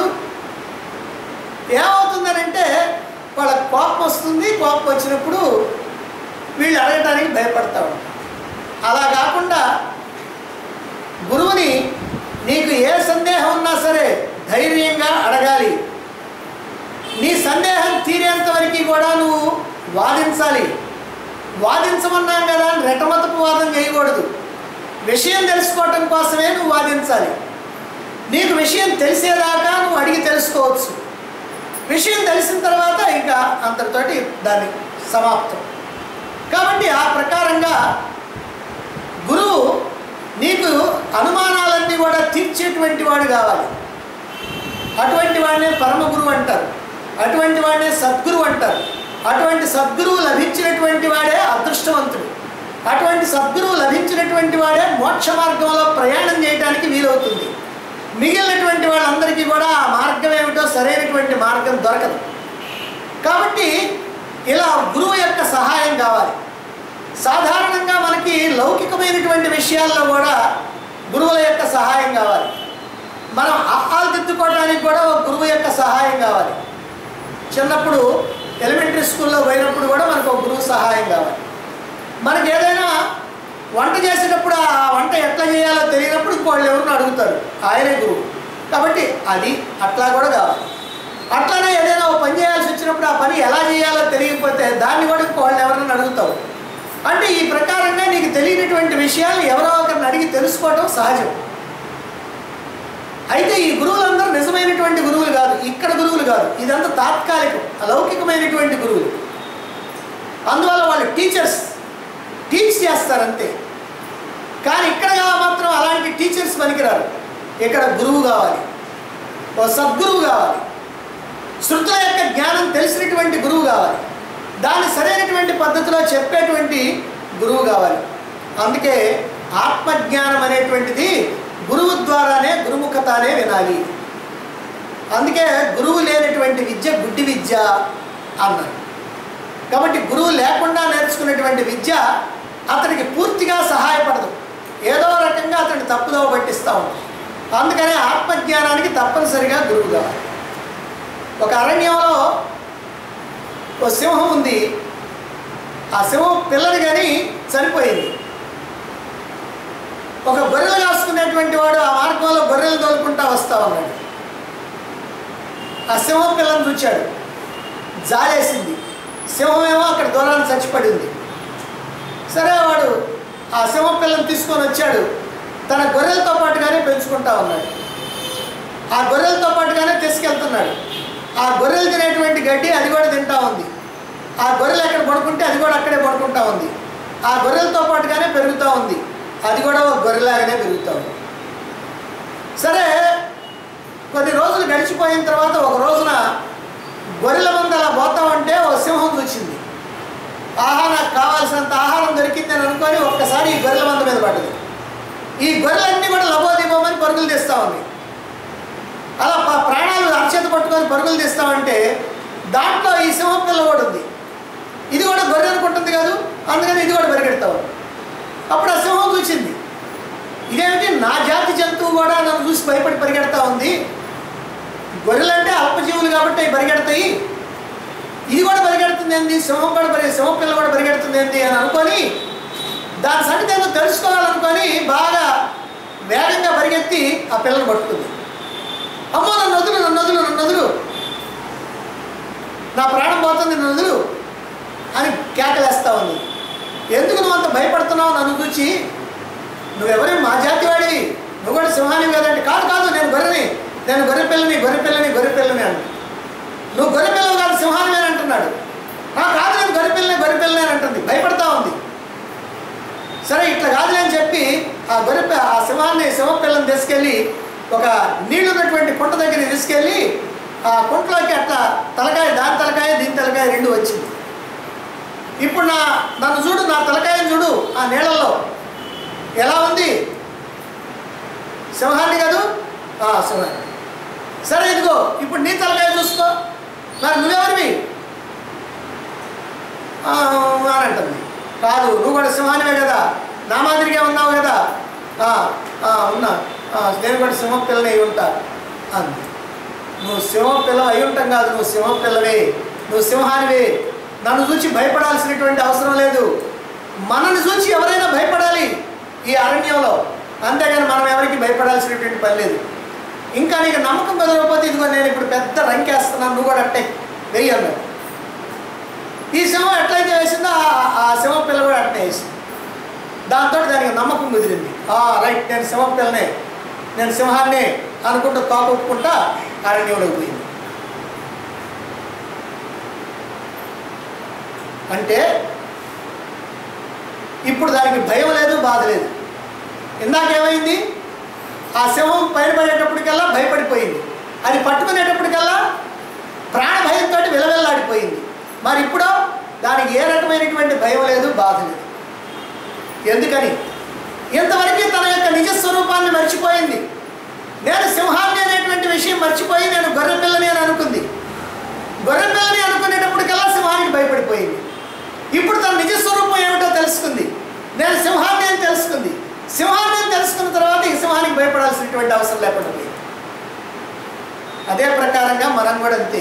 ఏమవుతుందనంటే వాళ్ళ కోపం వస్తుంది కోపం వచ్చినప్పుడు వీళ్ళు అడగటానికి భయపడతా ఉంటారు అలా కాకుండా గురువుని నీకు ఏ సందేహం ఉన్నా సరే ధైర్యంగా అడగాలి నీ సందేహం తీరేంత వరకు కూడా నువ్వు వాదించాలి వాదించమన్నాం కదా అని రెటమతపు వాదం చేయకూడదు విషయం తెలుసుకోవటం కోసమే నువ్వు వాదించాలి నీకు విషయం తెలిసేదాకా నువ్వు అడిగి తెలుసుకోవచ్చు విషయం తెలిసిన తర్వాత ఇంకా అంతటితోటి దాన్ని సమాప్తం కాబట్టి ఆ ప్రకారంగా గురువు నీకు అనుమానాలన్నీ కూడా తీర్చేటువంటి వాడు కావాలి అటువంటి వాడినే పరమ గురువు అంటారు అటువంటి వాడినే సద్గురువు అంటారు అటువంటి సద్గురువు లభించినటువంటి వాడే అదృష్టవంతుడు అటువంటి సద్గురువు లభించినటువంటి వాడే మోక్ష మార్గంలో ప్రయాణం చేయడానికి వీలవుతుంది మిగిలినటువంటి వాళ్ళందరికీ కూడా ఆ మార్గం ఏమిటో సరైనటువంటి మార్గం దొరకదు కాబట్టి ఇలా గురువు యొక్క సహాయం కావాలి సాధారణంగా మనకి లౌకికమైనటువంటి విషయాల్లో కూడా గురువుల యొక్క సహాయం కావాలి మనం ఆహాలు దిద్దుకోవడానికి కూడా ఒక గురువు యొక్క సహాయం కావాలి చిన్నప్పుడు ఎలిమెంటరీ స్కూల్లో పోయినప్పుడు కూడా మనకు ఒక గురువు సహాయం కావాలి మనకి ఏదైనా వంట చేసేటప్పుడు ఆ వంట ఎట్లా చేయాలో తెలియనప్పుడు ఇంకోళ్ళు ఎవరిని అడుగుతారు ఆయనే గురువు కాబట్టి అది అట్లా కూడా కావాలి అట్లానే ఏదైనా ఒక పని చేయాల్సి వచ్చినప్పుడు ఆ పని ఎలా చేయాలో తెలియకపోతే దాన్ని కూడా ఇంకోళ్ళని ఎవరైనా అడుగుతావు అంటే ఈ ప్రకారంగా నీకు తెలియనటువంటి విషయాలు ఎవరో ఒకరిని అడిగి తెలుసుకోవడం సహజం అయితే ఈ గురువులందరూ నిజమైనటువంటి గురువులు కాదు ఇక్కడ గురువులు కాదు ఇదంతా తాత్కాలికం అలౌకికమైనటువంటి గురువులు అందువల్ల వాళ్ళు టీచర్స్ టీచ్ చేస్తారంతే కానీ ఇక్కడ మాత్రం అలాంటి టీచర్స్ పనికిరారు ఇక్కడ గురువు కావాలి ఓ సద్గురువు కావాలి శృతుల యొక్క జ్ఞానం తెలిసినటువంటి గురువు కావాలి దాన్ని సరైనటువంటి పద్ధతిలో చెప్పేటువంటి గురువు కావాలి అందుకే ఆత్మజ్ఞానం అనేటువంటిది గురువు ద్వారానే గురుముఖతానే వినాలి అందుకే గురువు లేనటువంటి విద్య గుడ్డి విద్య అన్నారు కాబట్టి గురువు లేకుండా నేర్చుకున్నటువంటి విద్య అతనికి పూర్తిగా సహాయపడదు ఏదో రకంగా అతన్ని తప్పుదోవ పట్టిస్తూ ఉంటుంది అందుకనే ఆత్మజ్ఞానానికి తప్పనిసరిగా గురువు కావాలి ఒక అరణ్యంలో ఒక సింహం ఉంది ఆ సింహం పిల్లని కానీ చనిపోయింది ఒక గొర్రెలు కాసుకునేటువంటి వాడు ఆ మార్గంలో గొర్రెలు తోలుకుంటా వస్తా ఉన్నాడు ఆ సింహం పిల్లని చూచాడు జాలేసింది సింహం ఏమో అక్కడ దూరాన్ని చచ్చిపడింది సరే వాడు ఆ సింహం పిల్లని తీసుకొని వచ్చాడు తన గొర్రెలతో పాటుగానే పెంచుకుంటా ఉన్నాడు ఆ గొర్రెలతో పాటుగానే తీసుకెళ్తున్నాడు ఆ గొర్రెలు తినేటువంటి గడ్డి అది కూడా తింటా ఉంది ఆ గొర్రెలు ఎక్కడ పడుకుంటే అది కూడా అక్కడే పడుకుంటా ఉంది ఆ గొర్రెలతో పాటుగానే పెరుగుతూ ఉంది అది కూడా ఒక గొర్రెలాగానే పెరుగుతూ ఉంది సరే కొన్ని రోజులు గడిచిపోయిన తర్వాత ఒక రోజున గొర్రెల మంది అలా పోతా ఉంటే ఒక సింహం చూసింది ఆహా నాకు కావాల్సినంత ఆహారం దొరికింది అని అనుకొని ఒక్కసారి ఈ గొర్రెల మంద మీద పడ్డది ఈ గొర్రెలన్నీ కూడా లబోదిబోమని పరుగులు తీస్తూ ఉంది అలా ప- ప్రాణాలు అరచేత పట్టుకొని పరుగులు తీస్తామంటే దాంట్లో ఈ సింహం పిల్ల కూడా ఉంది ఇది కూడా గొర్రె అనుకుంటుంది కాదు అందుకని ఇది కూడా పరిగెడతా ఉంది అప్పుడు ఆ సింహం చూసింది ఇదేమిటి నా జాతి జంతువు కూడా నన్ను చూసి భయపడి పరిగెడతా ఉంది గొర్రెలంటే అల్పజీవులు కాబట్టి అవి పరిగెడతాయి ఇది కూడా పరిగెడుతుంది ఏంది సింహం కూడా పరిగె సింహం పిల్ల కూడా పరిగెడుతుంది ఏంది అని అనుకొని దాని సంగతి ఏదో తెలుసుకోవాలనుకొని బాగా వేగంగా పరిగెత్తి ఆ పిల్లని పట్టుకుంది అమ్మో నన్ను వదులు నన్ను వదులు నన్ను వదులు నా ప్రాణం పోతుంది నన్ను వదులు అని కేకలేస్తా ఉంది ఎందుకు నువ్వు అంత భయపడుతున్నావు నన్ను చూచి నువ్వెవరే మా జాతి వాడివి నువ్వు కూడా సింహానివి కదంటే కాదు కాదు నేను గొర్రెని నేను గొర్రె పిల్లని గొర్రె పిల్లని గొర్రె పిల్లని అంట నువ్వు గొర్రె పిల్లవు కాదు సింహానివి అని అంటున్నాడు "ఆ, కాదు నేను గొర్రె పిల్లని గొర్రె పిల్లని అని అంటుంది భయపడతా ఉంది సరే ఇట్లా కాదులే అని చెప్పి ఆ గొర్రె పి- ఆ సింహాన్ని సింహ పిల్లని తీసుకెళ్ళి ఒక నీళ్లు ఉన్నటువంటి కుంట దగ్గరికి తీసుకెళ్ళి ఆ కుంటలోకి అట్లా తలకాయ దాని తలకాయ దీని తలకాయ రెండు వచ్చింది ఇప్పుడు నా నన్ను చూడు నా తలకాయని చూడు ఆ నీళ్ళల్లో ఎలా ఉంది సింహాన్ని కాదు ఆ, సింహాన్ని సరే ఇదిగో ఇప్పుడు నీ తలకాయ చూసుకో మరి నువ్వెవరివి "ఆ, అని అంటుంది కాదు నువ్వు కూడా సింహానివే కదా నా మాదిరిగా ఉన్నావు కదా "ఆ, ఆ, ఉన్నా ఆ, నేను కూడా సింహం పిల్లని అయి ఉంటా అంది నువ్వు సింహం పిల్ల అయి ఉంటాం కాదు నువ్వు సింహం పిల్లవే నువ్వు సింహానివే నన్ను చూసి భయపడాల్సినటువంటి అవసరం లేదు మనల్ని చూసి ఎవరైనా భయపడాలి ఈ అరణ్యంలో అంతేగాని మనం ఎవరికి భయపడాల్సినటువంటి పని లేదు ఇంకా నీకు నమ్మకం కుదరకపోతే ఇదిగో నేను ఇప్పుడు పెద్ద రంకేస్తున్నాను నువ్వు కూడా అట్టే వెయ్యి అన్నాడు ఈ సింహం ఎట్లయితే వేసిందో ఆ- ఆ సింహం పిల్ల కూడా అట్నే వేసింది దాంతో దానికి నమ్మకం కుదిరింది ఆ రైట్ నేను సింహం పిల్లనే నేను సింహాన్ని అనుకుంటూ తోకొప్పుకుంటా అరణ్యంలోకి పోయింది అంటే ఇప్పుడు దానికి భయం లేదు బాధ లేదు ఇందాకేమైంది ఆ సింహం పైన పడేటప్పటికల్లా భయపడిపోయింది అది పట్టుకునేటప్పటికల్లా ప్రాణ భయంతో విలవిల్లాడిపోయింది మరి ఇప్పుడు దానికి ఏ రకమైనటువంటి భయం లేదు బాధ లేదు ఎందుకని ఇంతవరకు తన యొక్క నిజ స్వరూపాన్ని మర్చిపోయింది నేను సింహాన్ని అనేటువంటి విషయం మర్చిపోయి నేను గొర్రె పిల్లని అని అనుకుంది గొర్రె పిల్లని అనుకునేటప్పటికల్లా సింహానికి భయపడిపోయింది ఇప్పుడు తన నిజ స్వరూపం ఏమిటో తెలుసుకుంది నేను సింహాన్ని అని తెలుసుకుంది సింహాన్ని అని తెలుసుకున్న తర్వాత ఈ సింహానికి భయపడాల్సినటువంటి అవసరం లేకుండా పోయింది అదే ప్రకారంగా మనం కూడా అంతే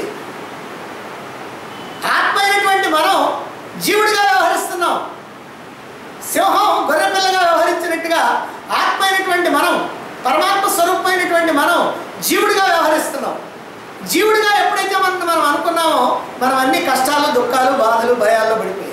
ఆత్మ అయినటువంటి మనం జీవుడిగా వ్యవహరిస్తున్నాం సింహం గొర్రెపిల్లగా వ్యవహరించినట్టుగా ఆత్మ అయినటువంటి మనం పరమాత్మ స్వరూపమైనటువంటి మనం జీవుడిగా వ్యవహరిస్తున్నాం జీవుడిగా ఎప్పుడైతే మనం మనం అనుకున్నామో మనం అన్ని కష్టాలు దుఃఖాలు బాధలు భయాల్లో పడిపోయాం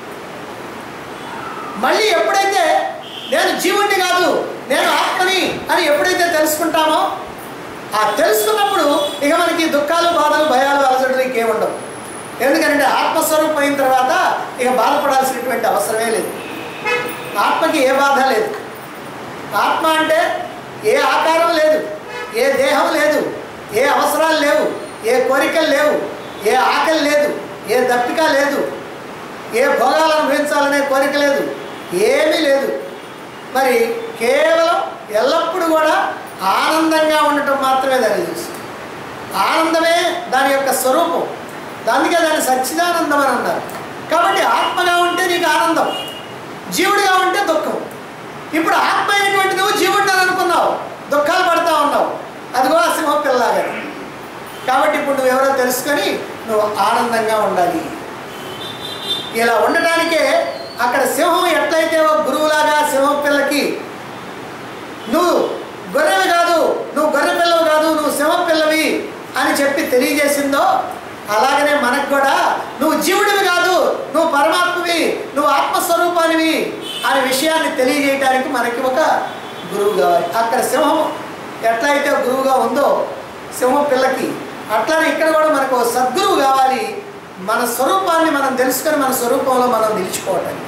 మళ్ళీ ఎప్పుడైతే నేను జీవుడిని కాదు నేను ఆత్మని అని ఎప్పుడైతే తెలుసుకుంటామో ఆ తెలుసుకున్నప్పుడు ఇక మనకి దుఃఖాలు బాధలు భయాలు అలసడులు ఇంకేముండవు ఎందుకంటే ఆత్మస్వరూపం అయిన తర్వాత ఇక బాధపడాల్సినటువంటి అవసరమే లేదు ఆత్మకి ఏ బాధ లేదు ఆత్మ అంటే ఏ ఆకారం లేదు ఏ దేహం లేదు ఏ అవసరాలు లేవు ఏ కోరికలు లేవు ఏ ఆకలి లేదు ఏ దప్పిక లేదు ఏ భోగాలు అనుభవించాలనే కోరిక లేదు ఏమీ లేదు మరి కేవలం ఎల్లప్పుడూ కూడా ఆనందంగా ఉండటం మాత్రమే దాని తెలుసు ఆనందమే దాని యొక్క స్వరూపం దానికే దాన్ని సచ్చిదానందం అని అన్నారు కాబట్టి ఆత్మగా ఉంటే నీకు ఆనందం జీవుడిగా ఉంటే దుఃఖం ఇప్పుడు ఆత్మ అయినటువంటి నువ్వు జీవుడిని అని అనుకున్నావు దుఃఖాలు పడతా ఉన్నావు అదిగో ఆ సింహం పిల్లలాగా కాబట్టి ఇప్పుడు నువ్వు ఎవరో తెలుసుకొని నువ్వు ఆనందంగా ఉండాలి ఇలా ఉండటానికే అక్కడ సింహం ఎట్లయితే ఒక గురువులాగా సింహం పిల్లకి నువ్వు గొర్రెవి కాదు నువ్వు గొర్రె పిల్లవు కాదు నువ్వు సింహం పిల్లవి అని చెప్పి తెలియజేసిందో అలాగనే మనకు కూడా నువ్వు జీవుడివి కాదు నువ్వు పరమాత్మవి నువ్వు ఆత్మస్వరూపానివి అనే విషయాన్ని తెలియజేయడానికి మనకి ఒక గురువు కావాలి అక్కడ సింహం ఎట్లయితే గురువుగా ఉందో సింహం పిల్లకి అట్లానే ఇక్కడ కూడా మనకు ఒక సద్గురువు కావాలి మన స్వరూపాన్ని మనం తెలుసుకొని మన స్వరూపంలో మనం నిలిచిపోవటానికి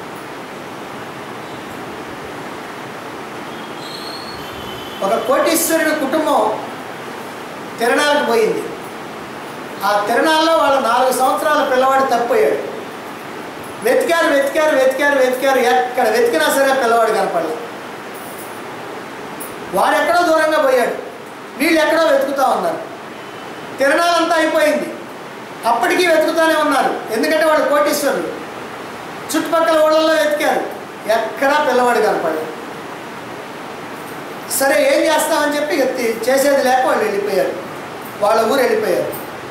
ఒక కోటీశ్వరుడి కుటుంబం తిరణాలకు పోయింది ఆ తిరణాల్లో వాళ్ళ నాలుగు సంవత్సరాల పిల్లవాడు తప్పిపోయాడు వెతికారు వెతికారు వెతికారు వెతికారు ఎక్కడ వెతికినా సరే పిల్లవాడు కనపడలేదు వాడు ఎక్కడో దూరంగా పోయాడు వీళ్ళు ఎక్కడో వెతుకుతా ఉన్నారు తిరణాలంతా అయిపోయింది అప్పటికీ వెతుకుతానే ఉన్నారు ఎందుకంటే వాడు కోటీశ్వరుడు చుట్టుపక్కల ఊళ్ళల్లో వెతికారు ఎక్కడా పిల్లవాడు కనపడలేదు సరే ఏం చేస్తామని చెప్పి ఇక తి- చేసేది లేక వాళ్ళు వెళ్ళిపోయారు వాళ్ళ ఊరు వెళ్ళిపోయారు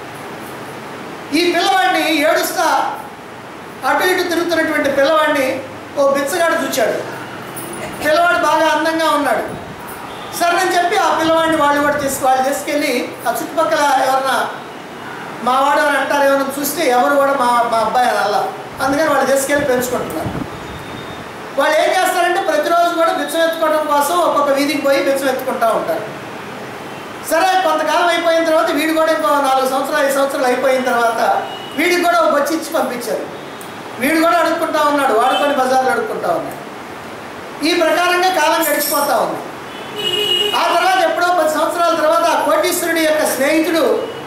ఈ పిల్లవాడిని ఏడుస్తా అటు ఇటు తిరుగుతున్నటువంటి పిల్లవాడిని ఓ బిచ్చగాడు చూచాడు పిల్లవాడు బాగా అందంగా ఉన్నాడు సరేనని చెప్పి ఆ పిల్లవాడిని వాళ్ళు కూడా తీసుకు వాళ్ళు తీసుకెళ్ళి ఆ చుట్టుపక్కల ఎవరన్నా మా వాడు అని అంటారు ఏమైనా చూస్తే ఎవరు కూడా మా మా అబ్బాయి అని అలా అందుకని వాళ్ళు తీసుకెళ్ళి పెంచుకుంటున్నారు వాళ్ళు ఏం చేస్తారంటే ప్రతిరోజు కూడా బిచ్చం ఎత్తుకోవడం కోసం ఒక్కొక్క వీధికి పోయి బిచ్చం ఎత్తుకుంటూ ఉంటారు సరే కొంతకాలం అయిపోయిన తర్వాత వీడు కూడా ఇంకో నాలుగు సంవత్సరాలు ఐదు సంవత్సరాలు అయిపోయిన తర్వాత వీడికి కూడా ఒక బొచ్చి ఇచ్చి పంపించారు వీడు కూడా అడుక్కుంటా ఉన్నాడు వాడుకొని బజార్లో అడుక్కుంటా ఉన్నాడు ఈ ప్రకారంగా కాలం గడిచిపోతా ఉంది ఆ తర్వాత ఎప్పుడో పది సంవత్సరాల తర్వాత ఆ కోటీశ్వరుడి యొక్క స్నేహితుడు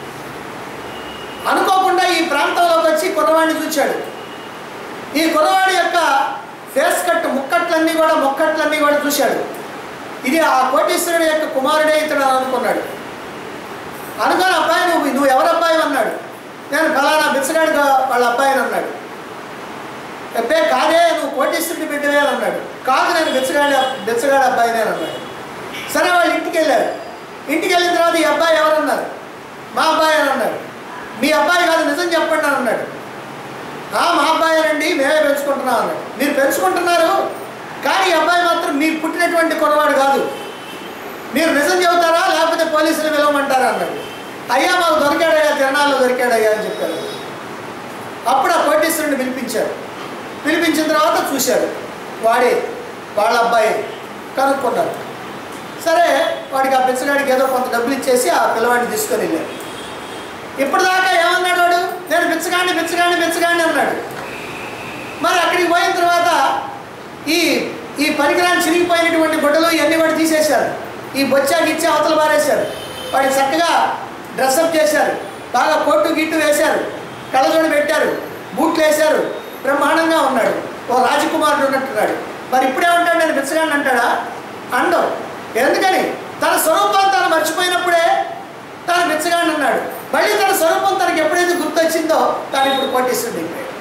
అనుకోకుండా ఈ ప్రాంతంలోకి వచ్చి కుర్రవాడిని చూచాడు ఈ కుర్రవాడి యొక్క ఫేస్ కట్ ముక్కట్లన్నీ కూడా ముక్కట్లన్నీ కూడా చూశాడు ఇది ఆ కోటీశ్వరుడి యొక్క కుమారుడే ఇతడు అని అనుకున్నాడు అనుకోని అబ్బాయి నువ్వు నువ్వు ఎవరు అబ్బాయి అన్నాడు నేను ఫలానా బిచ్చగాడి గా- వాళ్ళ అబ్బాయి అని అన్నాడు అబ్బే కాదే నువ్వు కోటీశ్వరుడి బిడ్డవే అని అన్నాడు కాదు నేను బిచ్చగాడి బిచ్చగాడి అబ్బాయినే అని అన్నాడు సరే వాళ్ళు ఇంటికి వెళ్ళారు ఇంటికి వెళ్ళిన తర్వాత ఈ అబ్బాయి ఎవరన్నారు మా అబ్బాయి అని అన్నాడు మీ అబ్బాయి కాదు నిజం చెప్పండి అని అన్నాడు "ఆ, మా అబ్బాయి అండి మేమే పెంచుకుంటున్నాం అన్నాడు మీరు పెంచుకుంటున్నారు కానీ ఈ అబ్బాయి మాత్రం మీరు పుట్టినటువంటి కొనవాడు కాదు మీరు నిజం చెబుతారా లేకపోతే పోలీసులు పిలవమంటారా అన్నాడు అయ్యా మాకు దొరికాడయ్యా తిరణాల్లో దొరికాడయ్యా అని చెప్పారు అప్పుడు ఆ కోటేశ్వరుని పిలిపించారు పిలిపించిన తర్వాత చూశాడు వాడే వాళ్ళ అబ్బాయి కనుక్కున్నారు సరే వాడికి ఆ పిచ్చగాడికి ఏదో కొంత డబ్బులు ఇచ్చేసి ఆ పిల్లవాడిని తీసుకొని వెళ్ళారు ఇప్పటిదాకా ఏమన్నాడు వాడు నేను బిచ్చగాడిని బిచ్చగాడిని బిచ్చగాడిని అన్నాడు మరి అక్కడికి పోయిన తర్వాత ఈ ఈ పనికిరాని చిరిగిపోయినటువంటి గుడ్డలు ఇవన్నీ కూడా తీసేశారు ఈ బొచ్చాకి ఇచ్చి అవతల పారేశారు వాడికి చక్కగా డ్రెస్అప్ చేశారు బాగా కోటు గిట్టు వేశారు కళ్ళజోడు పెట్టారు బూట్లు వేశారు బ్రహ్మాండంగా ఉన్నాడు ఓ రాజకుమారుడు ఉన్నట్టున్నాడు మరి ఇప్పుడే ఉంటాడు నేను బిచ్చగాడిని అంటాడా అండం ఎందుకని తన స్వరూపాన్ని తాను మర్చిపోయినప్పుడే తాను బిచ్చగాడిని అన్నాడు మళ్ళీ తన స్వరూపం తనకి ఎప్పుడైతే గుర్తొచ్చిందో తాను ఇప్పుడు కొట్టిస్తుంది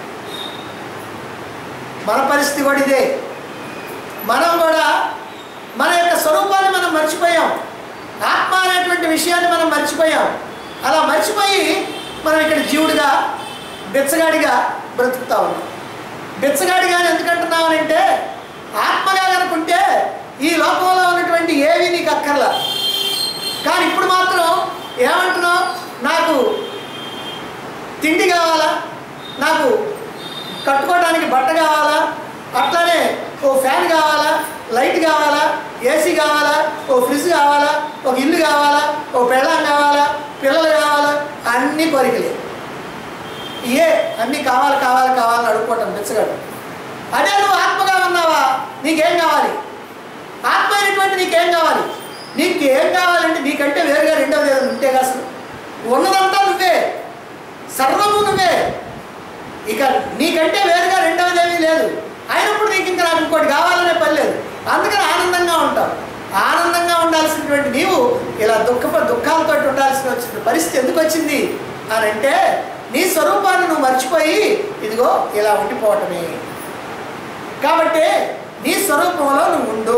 మన పరిస్థితి కూడా ఇదే మనం కూడా మన యొక్క స్వరూపాన్ని మనం మర్చిపోయాం ఆత్మ అనేటువంటి విషయాన్ని మనం మర్చిపోయాం అలా మర్చిపోయి మనం ఇక్కడ జీవుడిగా బెచ్చగాడిగా బ్రతుకుతా ఉన్నాం బెచ్చగాడిగా అని ఎందుకంటున్నామనంటే ఆత్మగా కనుకుంటే ఈ లోకంలో ఉన్నటువంటి ఏవి నీకు అక్కర్లా కానీ ఇప్పుడు మాత్రం ఏమంటున్నావు నాకు తిండి కావాలా నాకు కట్టుకోవడానికి బట్ట కావాలా అట్లానే ఓ ఫ్యాన్ కావాలా లైట్ కావాలా ఏసీ కావాలా ఓ ఫ్రిడ్జ్ కావాలా ఒక ఇల్లు కావాలా ఓ పెళ్ళం కావాలా పిల్లలు కావాలా అన్నీ కోరికలే ఏ అన్నీ కావాలి కావాలి కావాలని అడుక్కోవటం బిచ్చగాడు అదే నువ్వు ఆత్మగా ఉన్నావా నీకేం కావాలి ఆత్మ అయినటువంటి నీకేం కావాలి నీకు ఏం కావాలంటే నీకంటే వేరుగా రెండవది ఏదైనా ఉంటే కాదు అసలు ఉన్నదంతా నువ్వే సర్వము నువ్వే ఇక నీకంటే వేరుగా రెండవది ఏమీ లేదు అయినప్పుడు నీకు ఇంకా నాకు ఇంకోటి కావాలనే పని లేదు అందుకని ఆనందంగా ఉంటావు ఆనందంగా ఉండాల్సినటువంటి నీవు ఇలా దుఃఖ దుఃఖాలతో ఉండాల్సిన వచ్చిన పరిస్థితి ఎందుకు వచ్చింది అని అంటే నీ స్వరూపాన్ని నువ్వు మర్చిపోయి ఇదిగో ఇలా ఉండిపోవటమే కాబట్టి నీ స్వరూపంలో నువ్వు ఉండు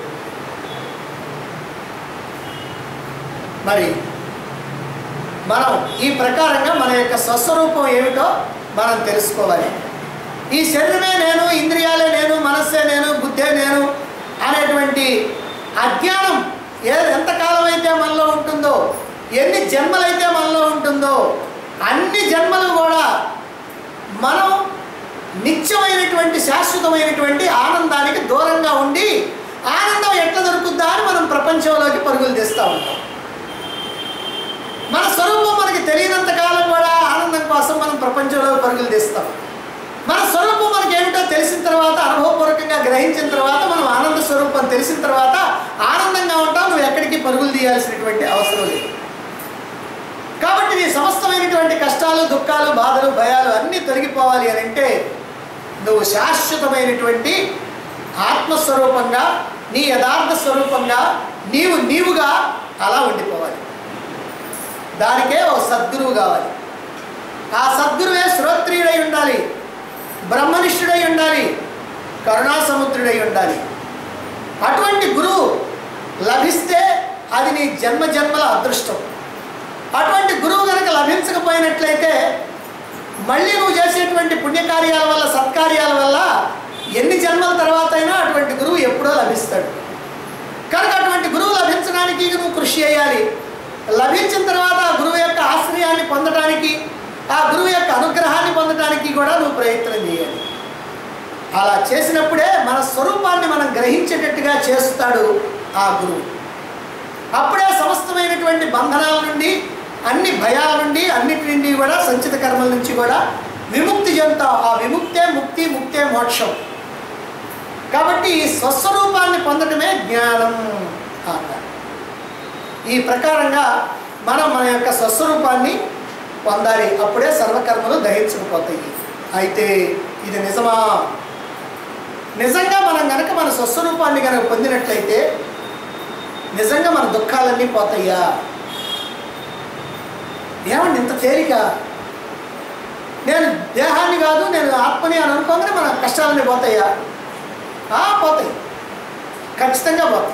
మరి మనం ఈ ప్రకారంగా మన యొక్క స్వస్వరూపం ఏమిటో మనం తెలుసుకోవాలి ఈ శరీరమే నేను ఇంద్రియాలే నేను మనస్సే నేను బుద్ధే నేను అనేటువంటి అజ్ఞానం ఏ ఎంతకాలం అయితే మనలో ఉంటుందో ఎన్ని జన్మలైతే మనలో ఉంటుందో అన్ని జన్మలు కూడా మనం నిత్యమైనటువంటి శాశ్వతమైనటువంటి ఆనందానికి దూరంగా ఉండి ఆనందం ఎట్లా దొరుకుద్దా అని మనం ప్రపంచంలోకి పరుగులు తీస్తూ ఉంటాం మన స్వరూపం మనకి తెలియనంత కాలం కూడా ఆనందం కోసం మనం ప్రపంచంలో పరుగులు తీస్తాం మన స్వరూపం మనకి ఏమిటో తెలిసిన తర్వాత అనుభవపూర్వకంగా గ్రహించిన తర్వాత మనం ఆనంద స్వరూపం తెలిసిన తర్వాత ఆనందంగా ఉంటాం నువ్వు ఎక్కడికి పరుగులు తీయాల్సినటువంటి అవసరం లేదు కాబట్టి నీ సమస్తమైనటువంటి కష్టాలు దుఃఖాలు బాధలు భయాలు అన్నీ తొలగిపోవాలి అని అంటే నువ్వు శాశ్వతమైనటువంటి ఆత్మస్వరూపంగా నీ యథార్థ స్వరూపంగా నీవు నీవుగా అలా ఉండిపోవాలి దానికే ఓ సద్గురువు కావాలి ఆ సద్గురువే శ్రోత్రియుడై ఉండాలి బ్రహ్మనిష్ఠుడై ఉండాలి కరుణాసముద్రుడై ఉండాలి అటువంటి గురువు లభిస్తే అది నీ జన్మ జన్మల అదృష్టం అటువంటి గురువు కనుక లభించకపోయినట్లయితే మళ్ళీ నువ్వు చేసేటువంటి పుణ్యకార్యాల వల్ల సత్కార్యాల వల్ల ఎన్ని జన్మల తర్వాత అయినా అటువంటి గురువు ఎప్పుడో లభిస్తాడు కనుక అటువంటి గురువు లభించడానికి నువ్వు కృషి చేయాలి లభించిన తర్వాత ఆ గురువు యొక్క ఆశ్రయాన్ని పొందడానికి ఆ గురువు యొక్క అనుగ్రహాన్ని పొందడానికి కూడా నువ్వు ప్రయత్నం చేయాలి అలా చేసినప్పుడే మన స్వరూపాన్ని మనం గ్రహించేటట్టుగా చేస్తాడు ఆ గురువు అప్పుడే సమస్తమైనటువంటి బంధనాల నుండి అన్ని భయాల నుండి అన్నిటి నుండి కూడా సంచిత కర్మల నుంచి కూడా విముక్తి చెందుతావు ఆ విముక్తే ముక్తి ముక్తే మోక్షం కాబట్టి ఈ స్వస్వరూపాన్ని పొందడమే జ్ఞానం అన్నారు ఈ ప్రకారంగా మనం మన యొక్క స్వస్వరూపాన్ని పొందాలి అప్పుడే సర్వకర్మలు దహించకపోతాయి అయితే ఇది నిజమా నిజంగా మనం గనక మన స్వస్వరూపాన్ని కనుక పొందినట్లయితే నిజంగా మన దుఃఖాలన్నీ పోతాయా ఏమండి ఇంత తేలిక నేను దేహాన్ని కాదు నేను ఆత్మని అని అనుకోగానే మన కష్టాలన్నీ పోతాయా ఆ, పోతాయి ఖచ్చితంగా పోతాయి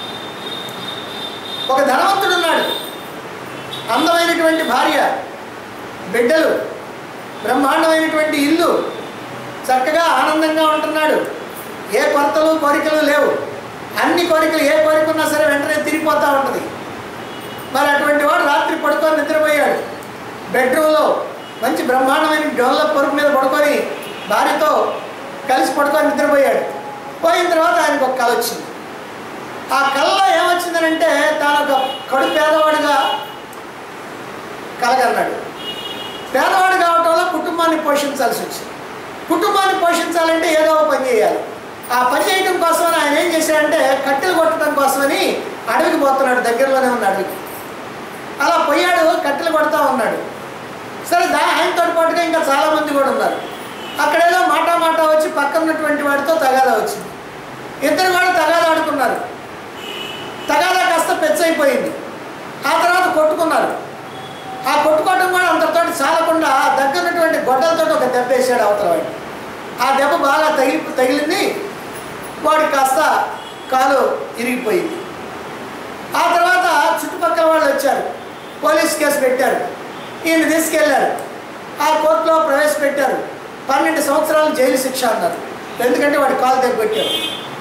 ఒక ధనవంతుడు ఉన్నాడు అందమైనటువంటి భార్య బిడ్డలు బ్రహ్మాండమైనటువంటి ఇల్లు చక్కగా ఆనందంగా ఉంటున్నాడు ఏ కొరతలు కోరికలు లేవు అన్ని కోరికలు ఏ కోరిక ఉన్నా సరే వెంటనే తిరిగిపోతూ ఉంటుంది మరి అటువంటి వాడు రాత్రి పడుకొని నిద్రపోయాడు బెడ్రూమ్లో మంచి బ్రహ్మాండమైన డోన్ల పరుపు మీద పడుకొని భార్యతో కలిసి పడుకొని నిద్రపోయాడు పోయిన తర్వాత ఆయనకు ఒక కళ వచ్చింది ఆ కళలో ఏమొచ్చిందనంటే తాను ఒక కడు పేదవాడిగా కలగన్నాడు పేదవాడు కావటంలో కుటుంబాన్ని పోషించాల్సి వచ్చింది కుటుంబాన్ని పోషించాలంటే ఏదో ఒక పని చేయాలి ఆ పని చేయడం కోసమని ఆయన ఏం చేశాడంటే కట్టెలు కొట్టడం కోసమని అడవికి పోతున్నాడు దగ్గరలోనే ఉన్న అడవికి అలా పోయాడు కట్టెలు కొడతా ఉన్నాడు సరే దా ఆయనతో పాటుగా ఇంకా చాలామంది కూడా ఉన్నారు అక్కడ ఏదో మాటా మాటా వచ్చి పక్కన ఉన్నటువంటి వాడితో తగాదా వచ్చింది ఇద్దరు కూడా తగాదా ఆడుకున్నారు తగాదా కాస్త పెచ్చైపోయింది ఆ తర్వాత కొట్టుకున్నారు ఆ కొట్టుకోవడం కూడా అంతతో చాలకుండా దగ్గర ఉన్నటువంటి గొడ్డలతో ఒక దెబ్బ వేసాడు అవతల వాడిని ఆ దెబ్బ బాగా తగిలి తగిలింది వాడికి కాస్త కాలు ఇరిగిపోయింది ఆ తర్వాత చుట్టుపక్కల వాళ్ళు వచ్చారు పోలీస్ కేసు పెట్టారు ఈయన తీసుకెళ్లారు ఆ కోర్టులో ప్రవేశపెట్టారు పన్నెండు సంవత్సరాలు జైలు శిక్ష అన్నారు ఎందుకంటే వాడి కాలు దగ్గర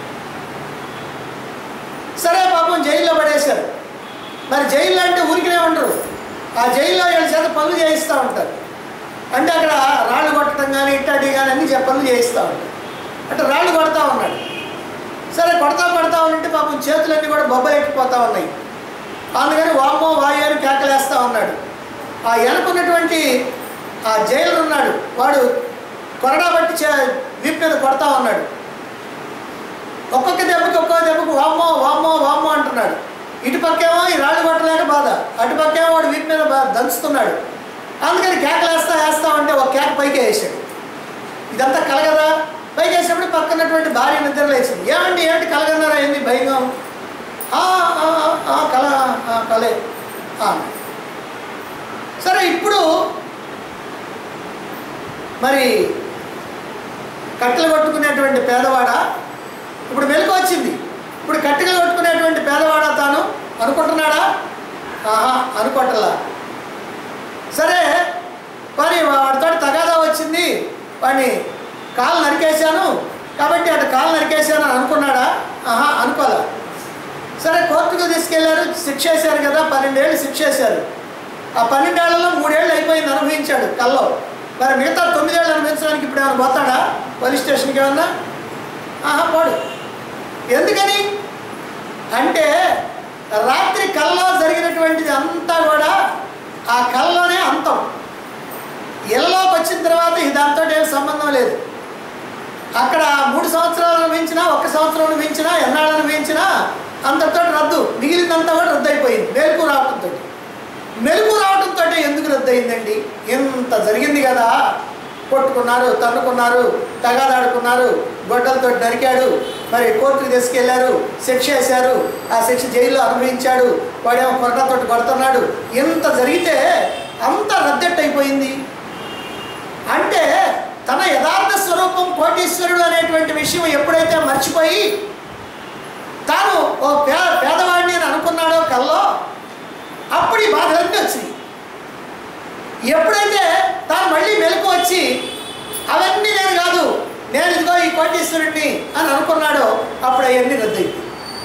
సరే పాపం జైల్లో పడేశారు మరి జైల్లో అంటే ఊరికినే ఉండరు ఆ జైల్లో వీళ్ళ చేత పనులు చేయిస్తూ ఉంటారు అంటే అక్కడ రాళ్ళు కొట్టడం కానీ ఇట్టాటి కానీ అన్ని చే- పనులు చేయిస్తూ ఉంటారు అంటే రాళ్ళు కొడతా ఉన్నాడు సరే కొడతా కొడతా ఉంటే పాపం చేతులన్నీ కూడా బొబ్బలెక్కిపోతూ ఉన్నాయి అందుకని వామ్మో వాయు అని కేకలేస్తూ ఉన్నాడు ఆ వెనుకున్నటువంటి ఆ జైలు ఉన్నాడు వాడు కొరడా బట్టి చే వీపు మీద కొడతా ఉన్నాడు ఒక్కొక్క దెబ్బకి ఒక్కొక్క దెబ్బకు వామ్మో వామ్మో వామ్మో అంటున్నాడు ఇటు పక్కేమో ఈ రాళ్ళు కొట్టలేక బాధ అటు పక్కేమో వాడు వీటి మీద బా- దంచుతున్నాడు అందుకని కేకలు వేస్తా వేస్తా ఉంటే ఒక కేక పైకి వేసాడు ఇదంతా కలగదా పైకి వేసినప్పుడు పక్కనటువంటి భార్య నిద్ర లేచింది ఏమండి ఏంటి కలగన్నారా ఏంది భయంగా ఉంది. "ఆ, ఆ, ఆ, ఆ, కల ఆ, కలే ఆ. సరే ఇప్పుడు మరి కట్టెలు కొట్టుకునేటువంటి పేదవాడ ఇప్పుడు మెలకు వచ్చింది ఇప్పుడు కట్టెలు కొట్టుకునేటువంటి పేదవాడ తాను అనుకుంటున్నాడా ఆహా అనుకోవట్లా సరే మరి వాడితో తగాదా వచ్చింది వాడిని కాలు నరికేశాను కాబట్టి అటు కాలు నరికేశాను అని అనుకున్నాడా ఆహా అనుకోలే సరే కోర్టుకు తీసుకెళ్లారు శిక్ష వేశారు కదా పన్నెండేళ్ళు శిక్ష వేశారు ఆ పన్నెండేళ్లలో మూడేళ్ళు అయిపోయింది అనుభవించాడు కల్లో మరి మిగతా తొమ్మిదేళ్ళు అనుభవించడానికి ఇప్పుడు ఏమైనా పోతాడా పోలీస్ స్టేషన్కి ఏమన్నా ఆహా పోడు ఎందుకని అంటే రాత్రి కల్లో జరిగినటువంటిది అంతా కూడా ఆ కల్లోనే అంతం ఇళ్ళలోకి వచ్చిన తర్వాత ఇది దాంతో ఏం సంబంధం లేదు అక్కడ మూడు సంవత్సరాలు అనుభవించినా ఒక్క సంవత్సరం అనుభవించినా ఎన్నాళ్ళు అనుభవించినా అంతతో రద్దు మిగిలిందంతా కూడా రద్దు అయిపోయింది మెలకు రావడంతో మెలకు రావడంతో ఎందుకు రద్దు అయిందండి ఇంత జరిగింది కదా కొట్టుకున్నారు తన్నుకున్నారు తగాదాడుకున్నారు గొడ్డలతో నరికాడు మరి కోర్టుకు తీసుకెళ్లారు శిక్ష వేశారు ఆ శిక్ష జైల్లో అనుభవించాడు వాడేమో కొరటతో కొడుతున్నాడు ఇంత జరిగితే అంత రద్దెట్టయిపోయింది అంటే తన యథార్థ స్వరూపం కోటీశ్వరుడు అనేటువంటి విషయం ఎప్పుడైతే మర్చిపోయి తాను ఓ పే పేదవాడిని అని అనుకున్నాడో కల్లో అప్పుడు ఈ బాధలన్నీ వచ్చినాయి ఎప్పుడైతే తాను మళ్ళీ మెలకు వచ్చి అవన్నీ నేను కాదు నేను ఇదిగో ఈ కోటీశ్వరుడిని అని అనుకున్నాడో అప్పుడు అవన్నీ రద్దయిపోయి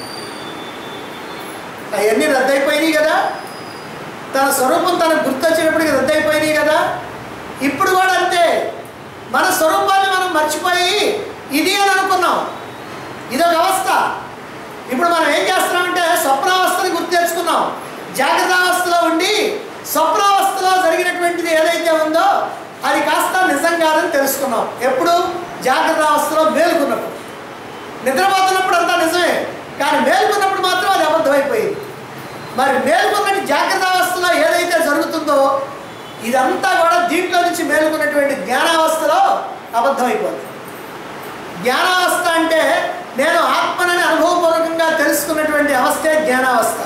అవన్నీ రద్దయిపోయినాయి కదా తన స్వరూపం తనకు గుర్తొచ్చినప్పటికీ రద్దయిపోయినాయి కదా ఇప్పుడు కూడా అంతే మన స్వరూపాన్ని మనం మర్చిపోయి ఇది అని అనుకున్నాం ఇదొక అవస్థ ఇప్పుడు మనం ఏం చేస్తున్నామంటే స్వప్నావస్థని గుర్తు తెచ్చుకున్నాం జాగ్రత్త అవస్థలో ఉండి స్వప్నావస్థలో జరిగినటువంటిది ఏదైతే ఉందో అది కాస్త నిజం కాదని తెలుసుకున్నాం ఎప్పుడు జాగ్రత్త అవస్థలో మేలుకున్నప్పుడు నిద్రపోతున్నప్పుడు అంతా నిజమే కానీ మేలుకున్నప్పుడు మాత్రం అది అబద్ధమైపోయింది మరి మేలుకున్నట్టు జాగ్రత్త అవస్థలో ఏదైతే జరుగుతుందో ఇదంతా కూడా దీంట్లో నుంచి మేలుకున్నటువంటి జ్ఞానావస్థలో అబద్ధమైపోతుంది జ్ఞానావస్థ అంటే నేను ఆత్మనని అనుభవపూర్వకంగా తెలుసుకున్నటువంటి అవస్థే జ్ఞానావస్థ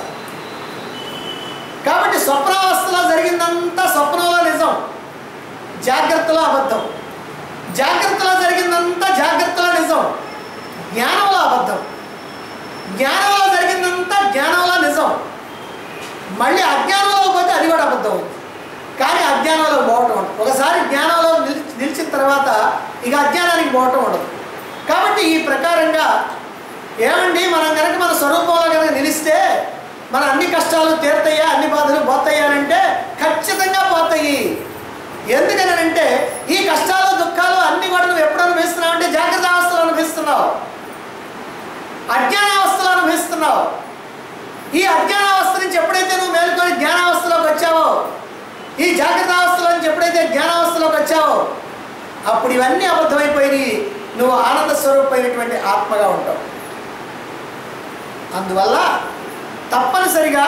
కాబట్టి స్వప్నావస్థలో జరిగిందంతా స్వప్నంలో నిజం జాగ్రత్తలో అబద్ధం జాగ్రత్తలో జరిగిందంతా జాగ్రత్తలో నిజం జ్ఞానంలో అబద్ధం జ్ఞానంలో జరిగిందంతా జ్ఞానంలో నిజం మళ్ళీ అజ్ఞానంలో పోతే అది కూడా అబద్ధం అవుతుంది కానీ అజ్ఞానంలో పోవటం ఉండదు ఒకసారి జ్ఞానంలో నిలిచి నిలిచిన తర్వాత ఇక అజ్ఞానానికి పోవటం ఉండదు కాబట్టి ఈ ప్రకారంగా ఏమండి మనం కనుక మన స్వరూపంలో కనుక నిలిస్తే మన అన్ని కష్టాలు తీరుతాయా అన్ని బాధలు పోతాయా అంటే ఖచ్చితంగా పోతాయి ఎందుకనంటే ఈ కష్టాలు దుఃఖాలు అన్ని కూడా నువ్వు ఎప్పుడు అనుభవిస్తున్నావు అంటే జాగ్రత్త అవస్థలో అనుభవిస్తున్నావు అజ్ఞానావస్థలో అనుభవిస్తున్నావు ఈ అజ్ఞానావస్థ నుంచి ఎప్పుడైతే నువ్వు మేలుకొని జ్ఞానావస్థలోకి వచ్చావో ఈ జాగ్రత్త అవస్థలో నుంచి ఎప్పుడైతే జ్ఞానావస్థలోకి వచ్చావో అప్పుడు ఇవన్నీ అబద్ధమైపోయి నువ్వు ఆనంద స్వరూపమైనటువంటి ఆత్మగా ఉంటావు అందువల్ల తప్పనిసరిగా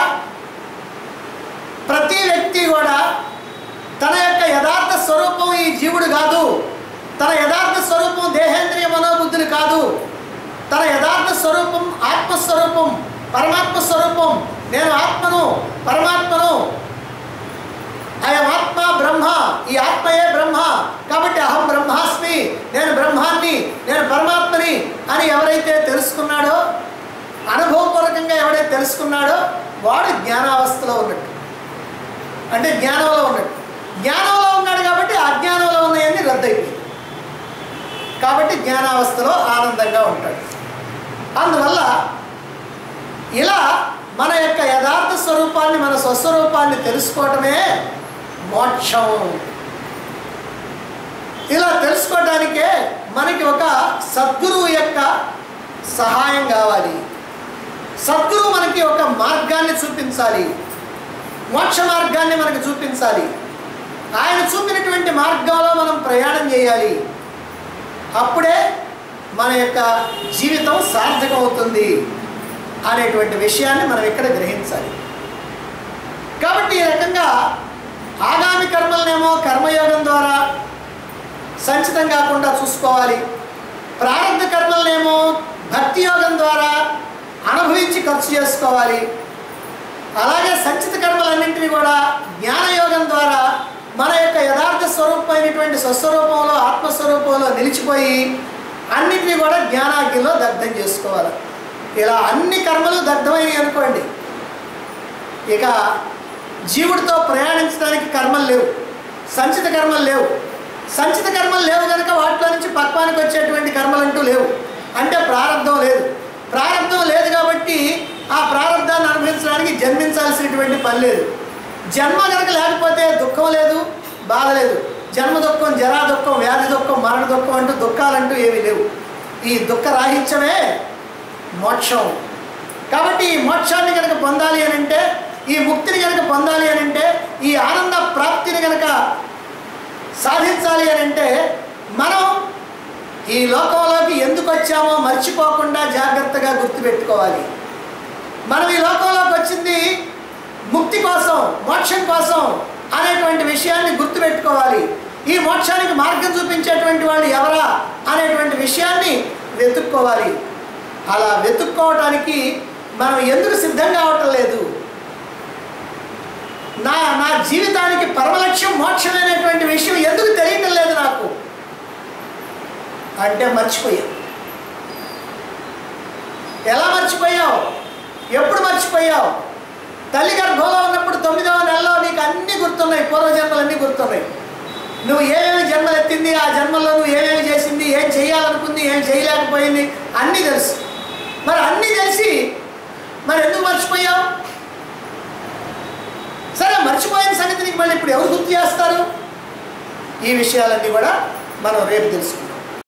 ప్రతి వ్యక్తి కూడా తన యొక్క యథార్థ స్వరూపం ఈ జీవుడు కాదు తన యథార్థ స్వరూపం దేహేంద్రియ మనోబుద్ధులు కాదు తన యథార్థ స్వరూపం ఆత్మస్వరూపం పరమాత్మ స్వరూపం నేను ఆత్మను పరమాత్మను అయం ఆత్మ బ్రహ్మ ఈ ఆత్మయే బ్రహ్మ కాబట్టి అహం బ్రహ్మాస్మి నేను బ్రహ్మాన్ని నేను పరమాత్మని అని ఎవరైతే తెలుసుకున్నాడో అనుభవపూర్వకంగా ఎవడైతే తెలుసుకున్నాడో వాడు జ్ఞానావస్థలో ఉన్నట్టు అంటే జ్ఞానంలో ఉన్నట్టు జ్ఞానంలో ఉన్నాడు కాబట్టి అజ్ఞానంలో ఉన్నాయన్నీ రద్దయిపోయింది కాబట్టి జ్ఞానావస్థలో ఆనందంగా ఉంటాడు అందువల్ల ఇలా మన యొక్క యథార్థ స్వరూపాన్ని మన స్వస్వరూపాన్ని తెలుసుకోవటమే మోక్షం ఇలా తెలుసుకోవటానికే మనకి ఒక సద్గురువు యొక్క సహాయం కావాలి సద్గురువు మనకి ఒక మార్గాన్ని చూపించాలి మోక్ష మార్గాన్ని మనకి చూపించాలి ఆయన చూపినటువంటి మార్గంలో మనం ప్రయాణం చేయాలి అప్పుడే మన యొక్క జీవితం సార్థకం అవుతుంది అనేటువంటి విషయాన్ని మనం ఇక్కడ గ్రహించాలి కాబట్టి ఈ రకంగా ఆగామి కర్మలనేమో కర్మయోగం ద్వారా సంచితం కాకుండా చూసుకోవాలి ప్రారంభ కర్మలనేమో భక్తి యోగం ద్వారా అనుభవించి ఖర్చు చేసుకోవాలి అలాగే సంచిత కర్మలన్నింటినీ కూడా జ్ఞానయోగం ద్వారా మన యొక్క యథార్థ స్వరూపమైనటువంటి స్వస్వరూపంలో ఆత్మస్వరూపంలో నిలిచిపోయి అన్నిటినీ కూడా జ్ఞానాగ్నిలో దగ్ధం చేసుకోవాలి ఇలా అన్ని కర్మలు దగ్ధమైనవి అనుకోండి ఇక జీవుడితో ప్రయాణించడానికి కర్మలు లేవు సంచిత కర్మలు లేవు సంచిత కర్మలు లేవు కనుక వాటిలో నుంచి పక్వానికి వచ్చేటువంటి కర్మలు అంటూ లేవు అంటే ప్రారంధం లేదు ప్రారంధం లేదు కాబట్టి ఆ ప్రారంధాన్ని అనుభవించడానికి జన్మించాల్సినటువంటి పని లేదు జన్మ కనుక లేకపోతే దుఃఖం లేదు బాధ లేదు జన్మ దుఃఖం జరా దుఃఖం వ్యాధి దుఃఖం మరణ దుఃఖం అంటూ దుఃఖాలంటూ ఏమీ లేవు ఈ దుఃఖ రాహిత్యమే మోక్షం కాబట్టి ఈ మోక్షాన్ని కనుక పొందాలి అని అంటే ఈ ముక్తిని కనుక పొందాలి అని అంటే ఈ ఆనంద ప్రాప్తిని కనుక సాధించాలి అని అంటే మనం ఈ లోకంలోకి ఎందుకు వచ్చామో మర్చిపోకుండా జాగ్రత్తగా గుర్తుపెట్టుకోవాలి మనం ఈ లోకంలోకి వచ్చింది ముక్తి కోసం మోక్షం కోసం అనేటువంటి విషయాన్ని గుర్తుపెట్టుకోవాలి ఈ మోక్షానికి మార్గం చూపించేటువంటి వాళ్ళు ఎవరా అనేటువంటి విషయాన్ని వెతుక్కోవాలి అలా వెతుక్కోవటానికి మనం ఎందుకు సిద్ధంగా అవటం లేదు నా నా జీవితానికి పరమలక్ష్యం మోక్షమైనటువంటి విషయం ఎందుకు తెలియటం లేదు నాకు అంటే మర్చిపోయావు ఎలా మర్చిపోయావు ఎప్పుడు మర్చిపోయావు తల్లి గర్భంలో ఉన్నప్పుడు తొమ్మిదవ నెలలో నీకు అన్నీ గుర్తున్నాయి పూర్వజన్మలు అన్నీ గుర్తున్నాయి నువ్వు ఏమేమి జన్మలు ఎత్తింది ఆ జన్మలో నువ్వు ఏమేమి చేసింది ఏం చేయాలనుకుంది ఏం చేయలేకపోయింది అన్నీ తెలుసు మరి అన్నీ తెలిసి మరి ఎందుకు మర్చిపోయావు సరే మర్చిపోయిన సంగతి నీకు మళ్ళీ ఇప్పుడు ఎవరు గుర్తు చేస్తారు ఈ విషయాలన్నీ కూడా మనం రేపు తెలుసుకుందాం